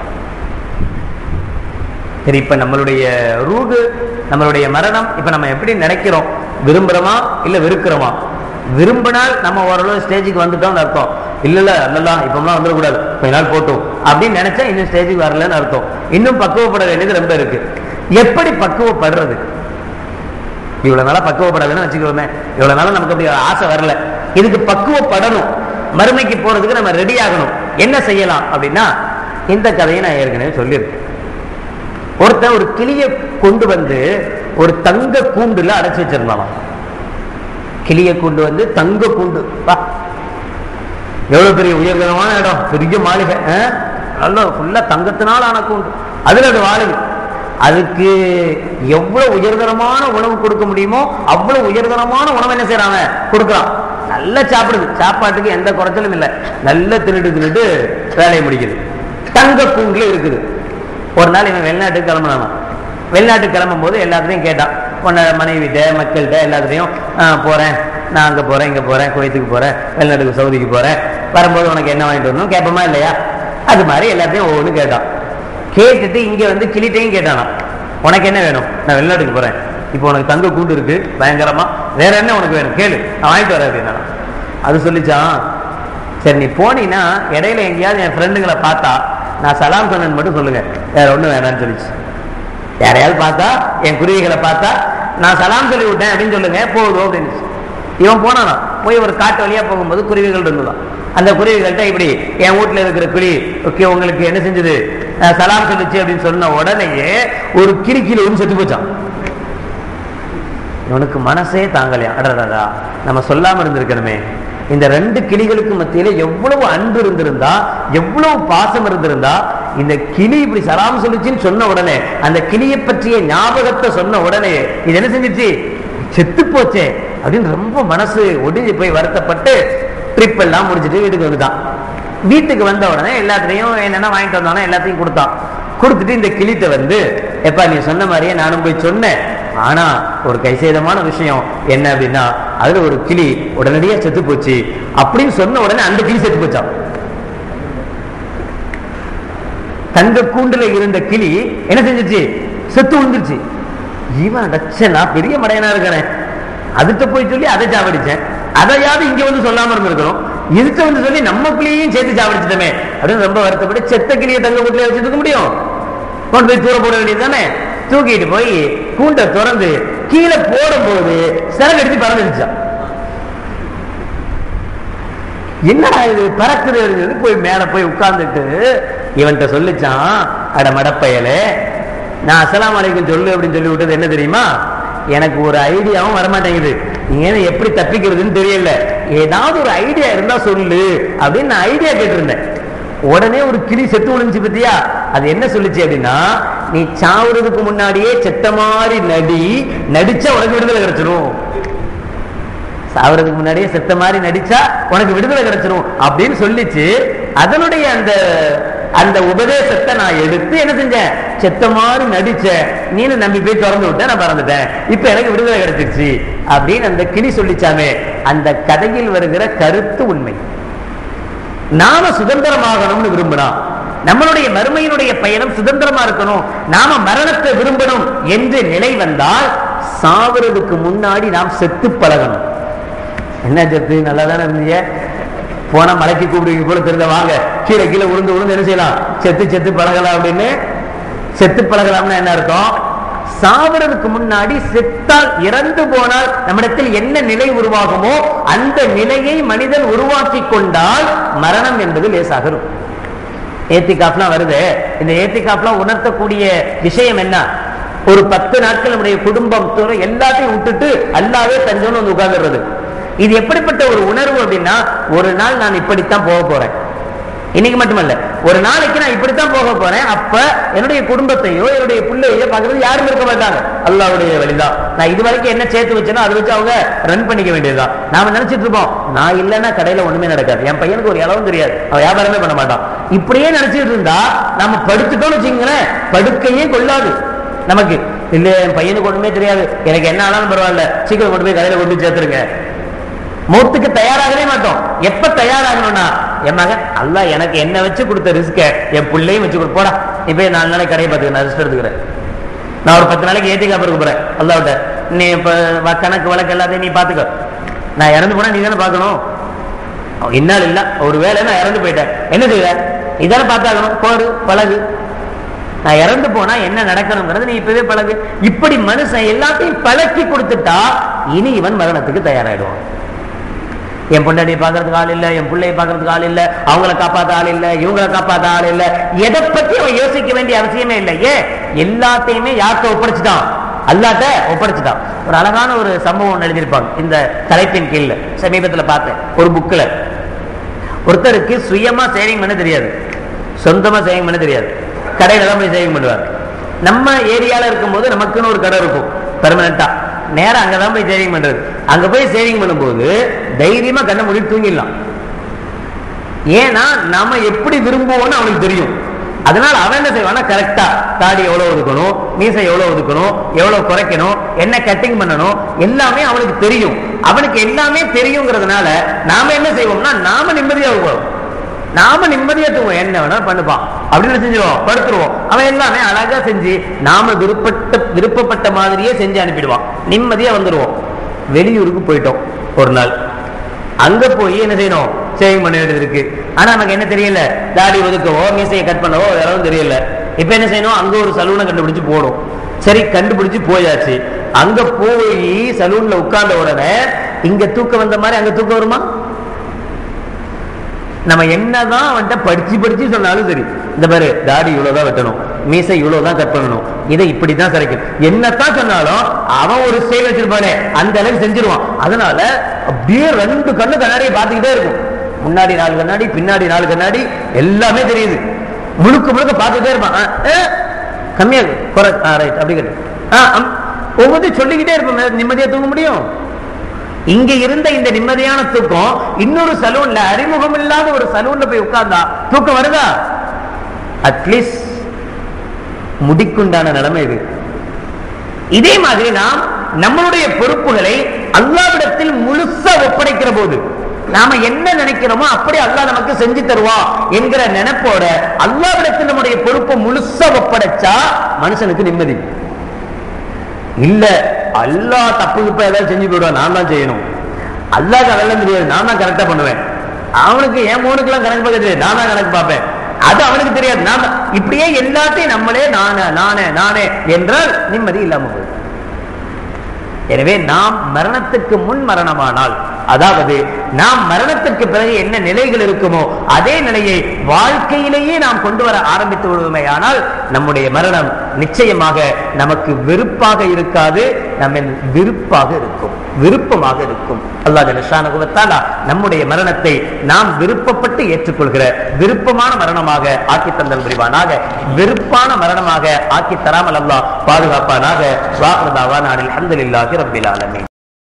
A: சரி இப்ப நம்மளுடைய ரூகு நம்மளுடைய மரணம் இப்ப நம்ம எப்படி நினைக்கிறோம் விரும்புறோமா இல்ல வெறுக்கிறோமா விரும்பினால் நம்ம ஓரளவு ஸ்டேஜுக்கு வந்துட்டோம்னு அர்த்தம் இல்ல இல்ல அல்லலாம் இப்பெல்லாம் வந்துடக்கூடாது கொஞ்ச நாள் போட்டும் அப்படின்னு நினைச்சா இன்னும் ஸ்டேஜுக்கு வரலன்னு அர்த்தம் இன்னும் பக்குவப்பட வேண்டியது ரொம்ப இருக்கு எப்படி பக்குவப்படுறது இவ்வளவு நாளா பக்குவப்படலைன்னு வச்சுக்கிறோமே இவ்வளவு நாளா நமக்கு அப்படி ஆசை வரல இதுக்கு பக்குவப்படணும் மறுமைக்கு போறதுக்கு நம்ம ரெடி ஆகணும் என்ன செய்யலாம் அப்படின்னா இந்த கதையை நான் ஏற்கனவே சொல்லியிருக்கேன் ஒருத்தன் ஒரு கிளியை கொண்டு வந்து ஒரு தங்க கூண்டுல அடைச்சு வச்சிருந்தானாம் கிளியை கொண்டு வந்து தங்க கூண்டு பா எவ்வளவு பெரிய உயர்தரமான இடம் பெரிய மாளிகை ஆ? நல்ல ஃபுல்லா தங்கத்தினால் ஆன கூண்டு அதுல அது வாழுது அதுக்கு எவ்வளவு உயர்தரமான உணவு கொடுக்க முடியுமோ அவ்வளவு உயர்தரமான உணவு என்ன செய்யறாங்க கொடுக்குறான் நல்லா சாப்பிடுது சாப்பாட்டுக்கு எந்த குறைச்சலும் இல்லை நல்ல திருட்டு திருட்டு வேலையை முடிக்குது தங்க கூண்டுல இருக்குது ஒரு நாள் இவன் வெளிநாட்டுக்கு கிளம்பினானா வெளிநாட்டுக்கு கிளம்பும் போது எல்லாத்தையும் கேட்டான் உன்ன மனைவிட்ட மக்கள்கிட்ட எல்லாத்துலையும் போறேன் நான் அங்க போறேன் இங்க போறேன் குவைத்துக்கு போறேன் வெளிநாட்டுக்கு சவுதிக்கு போறேன் வரும்போது உனக்கு என்ன வாங்கிட்டு வரணும் கேட்போமா இல்லையா அது மாதிரி எல்லாத்தையும் ஒவ்வொன்று கேட்டான் கேட்டுட்டு இங்க வந்து கிளிட்டையும் கேட்டானா உனக்கு என்ன வேணும் நான் வெளிநாட்டுக்கு போறேன் இப்போ உனக்கு தங்க கூண்டு இருக்கு பயங்கரமா வேற என்ன உனக்கு வேணும் கேளு நான் வாங்கிட்டு வரேன் அப்படின்னா அது சொல்லிச்சான் சரி நீ போனீன்னா இடையில எங்கேயாவது என் ஃப்ரெண்டுங்களை பார்த்தா நான் சலாம் சொன்னேன்னு மட்டும் சொல்லுங்க வேற ஒண்ணும் வேணாம்னு சொல்லிச்சு யாரையாவது பார்த்தா என் குருவிகளை பார்த்தா நான் சலாம் சொல்லி விட்டேன் அப்படின்னு சொல்லுங்க போதும் அப்படின்னு இவன் போனானா போய் ஒரு காட்டு வழியா போகும்போது குருவிகள் இருந்துதான் அந்த குருவிகள்கிட்ட இப்படி என் வீட்டுல இருக்கிற குருவி ஓகே உங்களுக்கு என்ன செஞ்சது அஹ் சலாம் சொல்லுச்சு அப்படின்னு சொன்ன உடனேயே ஒரு கிளி கீழே வந்து செத்து போச்சான் இவனுக்கு மனசே தாங்கலையா அடடா நம்ம சொல்லாம இருந்திருக்கணுமே இந்த ரெண்டு கிளிகளுக்கு மத்தியில எவ்வளவு அன்பு இருந்திருந்தா எவ்வளவு பாசம் இருந்திருந்தா இந்த கிளி இப்படி சலாம் சொல்லுச்சுன்னு சொன்ன உடனே அந்த கிளியை பற்றிய ஞாபகத்தை சொன்ன உடனே இது என்ன செஞ்சுச்சு செத்து போச்சே அப்படின்னு ரொம்ப மனசு ஒடிஞ்சு போய் வருத்தப்பட்டு ட்ரிப் எல்லாம் முடிச்சுட்டு வீட்டுக்கு வந்துட்டான் வீட்டுக்கு வந்த உடனே எல்லாத்துலயும் என்னென்ன வாங்கிட்டு வந்தானோ எல்லாத்தையும் கொடுத்தான் கொடுத்துட்டு இந்த கிளித்த வந்து எப்பா நீ சொன்ன மாதிரியே நானும் போய் சொன்னேன் ஆனா ஒரு கைசேதமான விஷயம் என்ன அப்படின்னா அதுல ஒரு கிளி உடனடியா செத்து போச்சு அப்படின்னு சொன்ன உடனே அந்த கிளி செத்து போச்சான் தங்க கூண்டுல இருந்த கிளி என்ன செஞ்சுச்சு செத்து விழுந்துருச்சு இவன் அடைச்சனா பெரிய மடையனா இருக்கிறேன் அதுட்ட போய் சொல்லி அதை சாவடிச்சேன் அதையாவது இங்க வந்து சொல்லாம இருந்திருக்கணும் இதுக்கு வந்து சொல்லி நம்ம கிளியையும் சேர்த்து சாவடிச்சிட்டோமே அப்படின்னு ரொம்ப வருத்தப்பட்டு செத்த கிளியை தங்க வீட்டுல வச்சுருக்க முடியும் கொண்டு போய் தூர போட வேண்டியது தானே தூக்கிட்டு போய் கூண்டை திறந்து கீழே போடும்போது சிறகு எடுத்து பறந்துடுச்சான் என்னடா இது பறக்குது அப்படின்னு போய் மேல போய் உட்கார்ந்துட்டு இவன்கிட்ட சொல்லிச்சான் அட மடப்பயலே நான் அஸ்ஸலாமு அலைக்கும் சொல்லு அப்படின்னு சொல்லி விட்டது என்ன தெரியுமா எனக்கு ஒரு ஐடியாவும் வரமாட்டேங்குது நீங்க என்ன எப்படி தப்பிக்கிறதுன்னு தெரியல ஏதாவது ஒரு ஐடியா இருந்தா சொல்லு அப்படின்னு நான் ஐடியா கேட்டிருந்தேன் உடனே ஒரு கிளி செத்து விழுந்துச்சு பத்தியா அது என்ன சொல்லுச்சு அப்படின்னா நீ சாவுறதுக்கு முன்னாடியே செத்த மாதிரி நடி நடிச்சா உனக்கு விடுதலை கிடைச்சிரும் சாவறதுக்கு முன்னாடியே செத்த மாதிரி நடிச்சா உனக்கு விடுதலை கிடைச்சிரும் அப்படின்னு சொல்லிச்சு அதனுடைய அந்த அந்த உபதேசத்தை நான் எடுத்து என்ன செஞ்சேன் செத்த மாதிரி நடிச்சேன் நீனு நம்பி போய் திறந்து விட்டேன் நான் பறந்துட்டேன் இப்ப எனக்கு விடுதலை கிடைச்சிருச்சு அப்படின்னு அந்த கிளி சொல்லிச்சாமே அந்த கதையில் வருகிற கருத்து உண்மை நாம சுதந்திரமாகணும்னு விரும்பினோம் நம்மளுடைய மறுமையினுடைய பயணம் சுதந்திரமா இருக்கணும் நாம மரணத்தை விரும்பணும் என்று நிலை வந்தால் சாவறதுக்கு முன்னாடி நாம் செத்து பழகணும் என்ன செத்து நல்லா தானே இருந்தீங்க போனா மலைக்கு கூப்பிடுவீங்க போல தெரிஞ்ச வாங்க கீழே கீழே உளுந்து உளுந்து என்ன செய்யலாம் செத்து செத்து பழகலாம் அப்படின்னு செத்து பழகலாம்னா என்ன அர்த்தம் சாவறதுக்கு முன்னாடி செத்தால் இறந்து போனால் நம்மிடத்தில் என்ன நிலை உருவாகுமோ அந்த நிலையை மனிதன் உருவாக்கி கொண்டால் மரணம் என்பது லேசாக இருக்கும் ஏத்திகாப்லாம் வருது இந்த ஏத்திகாப்லாம் உணர்த்தக்கூடிய விஷயம் என்ன ஒரு பத்து நாட்கள் நம்முடைய குடும்பம் துறை எல்லாத்தையும் விட்டுட்டு அல்லாவே தஞ்சோன்னு வந்து உட்கார்ந்துடுறது இது எப்படிப்பட்ட ஒரு உணர்வு அப்படின்னா ஒரு நாள் நான் இப்படித்தான் போக போறேன் இன்னைக்கு மட்டுமல்ல ஒரு நாளைக்கு நான் இப்படித்தான் போக போறேன் அப்ப என்னுடைய குடும்பத்தையோ என்னுடைய பிள்ளையோ பார்க்கறது யாரும் இருக்க மாட்டாங்க அல்லாவுடைய வழிதான் நான் இது வரைக்கும் என்ன சேர்த்து வச்சேனோ அதை வச்சு அவங்க ரன் பண்ணிக்க வேண்டியதுதான் நாம நினைச்சிட்டு இருப்போம் நான் இல்லைன்னா கடையில ஒண்ணுமே நடக்காது என் பையனுக்கு ஒரு இளவும் தெரியாது அவன் வியாபாரமே பண்ண மாட்டான் இப்படியே நினைச்சிட்டு இருந்தா நம்ம படுத்துட்டோம்னு வச்சுங்களேன் படுக்கையே கொள்ளாது நமக்கு இல்ல என் பையனுக்கு ஒண்ணுமே தெரியாது எனக்கு என்ன ஆனாலும் பரவாயில்ல சீக்கிரம் கொண்டு போய் கடையில கொண்டு போய் சேர்த்துருங்க மௌத்துக்கு தயாராகவே மாட்டோம் எப்ப தயாராகணும்னா என் மகன் அல்ல எனக்கு என்ன வச்சு கொடுத்த ரிஸ்க என் பிள்ளையும் வச்சு கொடு போடா இப்ப நாலு நாளைக்கு கடையை பார்த்துக்க நான் ரிஸ்க் எடுத்துக்கிறேன் நான் ஒரு பத்து நாளைக்கு ஏத்தி காப்பிருக்கு போறேன் அல்லாவிட்ட நீ இப்ப வ- கணக்கு வழக்கு எல்லாத்தையும் நீ பாத்துக்க நான் இறந்து போனா நீ தானே பார்க்கணும் அவன் இன்னால் இல்ல ஒரு வேலை நான் இறந்து போயிட்டேன் என்ன செய்வ இதானே பார்த்தாகணும் போடு பழகு நான் இறந்து போனா என்ன நடக்கணுங்கிறது நீ இப்பவே பழகு இப்படி மனுஷன் எல்லாத்தையும் பழக்கி கொடுத்துட்டா இனி இவன் மரணத்துக்கு தயாராயிடுவான் என் பொண்டாட்டியை பார்க்கறதுக்கு ஆள் இல்ல என் பிள்ளையை பார்க்கறதுக்கு ஆள் இல்ல அவங்கள காப்பாத்த ஆள் இல்ல இவங்கள காப்பாத்த ஆள் இல்ல எதை பத்தி அவன் யோசிக்க வேண்டிய அவசியமே இல்லை ஏன் எல்லாத்தையுமே யார்கிட்ட ஒப்படைச்சிட்டான் அல்லாட்ட ஒப்படைச்சிட்டான் ஒரு அழகான ஒரு சம்பவம் ஒண்ணு எழுதியிருப்பாங்க இந்த தலைப்பின் கீழ்ல சமீபத்துல பார்த்தேன் ஒரு புக்ல ஒருத்தருக்கு சுயமா சேவிங் பண்ண தெரியாது சொந்தமா சேவிங் பண்ண தெரியாது கடையில தான் போய் சேவிங் பண்ணுவார் நம்ம ஏரியால இருக்கும்போது நமக்குன்னு ஒரு கடை இருக்கும் பெர்மனண்டா நேரா அங்கதான் போய் சேவிங் பண்றது அங்க போய் சேவிங் பண்ணும்போது தைரியமா கண்ணை மூடி தூங்கிடலாம் ஏன்னா நாம எப்படி விரும்புவோம்னு அவனுக்கு தெரியும் அதனால அவன் என்ன செய்வானா கரெக்டா தாடி எவ்வளவு ஒதுக்கணும் மீசை எவ்வளவு ஒதுக்கணும் எவ்வளவு குறைக்கணும் என்ன கட்டிங் பண்ணணும் எல்லாமே அவனுக்கு தெரியும் அவனுக்கு எல்லாமே தெரியுங்கிறதுனால நாம என்ன செய்வோம்னா நாம நிம்மதியா போவோம் நாம நிம்மதியா தூங்குவோம் என்ன வேணா பண்ணுப்பான் அப்படின்னு செஞ்சிருவோம் படுத்துருவோம் அவன் எல்லாமே அழகா செஞ்சு நாம விருப்பப்பட்ட விருப்பப்பட்ட மாதிரியே செஞ்சு அனுப்பிடுவான் நிம்மதியா வந்துருவோம் வெளியூருக்கு போயிட்டோம் ஒரு நாள் அங்க போய் என்ன செய்யணும் சேவிங் பண்ண வேண்டியது இருக்கு ஆனா நமக்கு என்ன தெரியல தாடி ஒதுக்கவோ மீசையை கட் பண்ணவோ யாரும் தெரியல இப்ப என்ன செய்யணும் அங்க ஒரு சலூனை கண்டுபிடிச்சு போடும் சரி கண்டுபிடிச்சு போயாச்சு அங்க போய் சலூன்ல உட்கார்ந்த உடனே இங்க தூக்கம் வந்த மாதிரி அங்க தூக்கம் வருமா நம்ம என்னதான் அவன்கிட்ட படிச்சு படிச்சு சொன்னாலும் சரி இந்த பாரு தாடி இவ்வளவுதான் வெட்டணும் மீசை இவ்வளவுதான் கட் பண்ணணும் இதை இப்படித்தான் சரிக்கும் என்னத்தான் சொன்னாலும் அவன் ஒரு ஸ்டைல் வச்சிருப்பானே அந்த அளவுக்கு செஞ்சிருவான் அதனால அப்படியே ரெண்டு கண்ணு கண்ணாடியை பார்த்துக்கிட்டே இருக்கும் முன்னாடி நாலு கண்ணாடி பின்னாடி நாலு கண்ணாடி எல்லாமே தெரியுது முழுக்க முழுக்க பார்த்துட்டே இருப்பான் ஆ, ஆ, கம்மியா இருக்கு குறை ரைட் அப்படி கேட்டு ஒவ்வொரு சொல்லிக்கிட்டே இருப்போம் நிம்மதியா தூங்க முடியும் இங்க இருந்த இந்த நிம்மதியான தூக்கம் இன்னொரு சலூன்ல அறிமுகம் இல்லாத ஒரு சலூன்ல போய் உட்கார்ந்தா தூக்கம் வருதா அட்லீஸ்ட் முடிக்குண்டான நிலைமை இது இதே மாதிரி நாம் நம்மளுடைய பொறுப்புகளை அல்லாவிடத்தில் முழுசா ஒப்படைக்கிற போது நாம என்ன நினைக்கிறோமோ அப்படி அல்லாஹ் நமக்கு செஞ்சு தருவான் என்கிற நினைப்போட அல்லாவிடத்தில் நம்முடைய பொறுப்பை முழுசா ஒப்படைச்சா மனுஷனுக்கு நிம்மதி இல்ல அல்லாஹ் தப்பு இப்ப ஏதாவது செஞ்சு போயிடுவான் நான் தான் செய்யணும் அல்லாஹ் அதெல்லாம் தெரியாது நான் தான் கரெக்டா பண்ணுவேன் அவனுக்கு என் மூணுக்கெல்லாம் கணக்கு பார்க்க தெரியாது நான் தான் கணக்கு பார்ப்பேன் அது அவனுக்கு தெரியாது நான் தான். இப்படியே எல்லாத்தையும் நம்மளே நானே நானே நானே என்றால் நிம்மதி இல்லாம போயிடும் எனவே நாம் மரணத்துக்கு முன் மரணமானால் அதாவது நாம் மரணத்திற்கு பிறகு என்ன நிலைகள் இருக்குமோ அதே நிலையை வாழ்க்கையிலேயே நாம் கொண்டு வர ஆரம்பித்து விடுவோமே ஆனால் நம்முடைய மரணம் நிச்சயமாக நமக்கு வெறுப்பாக இருக்காது நம்ம விருப்பாக இருக்கும் விருப்பமாக இருக்கும் அல்லாஹ் ஜலஷானுகுவத்தாலா நம்முடைய மரணத்தை நாம் விருப்பப்பட்டு ஏற்றுக்கொள்கிற விருப்பமான மரணமாக ஆக்கி தந்தல் புரிவானாக வெறுப்பான மரணமாக ஆக்கி தராமல் அல்லாஹ் பாதுகாப்பானாக வாக்குதாவா நாடில் அஹமதுல்லாஹி ரப்பில் ஆலமீன்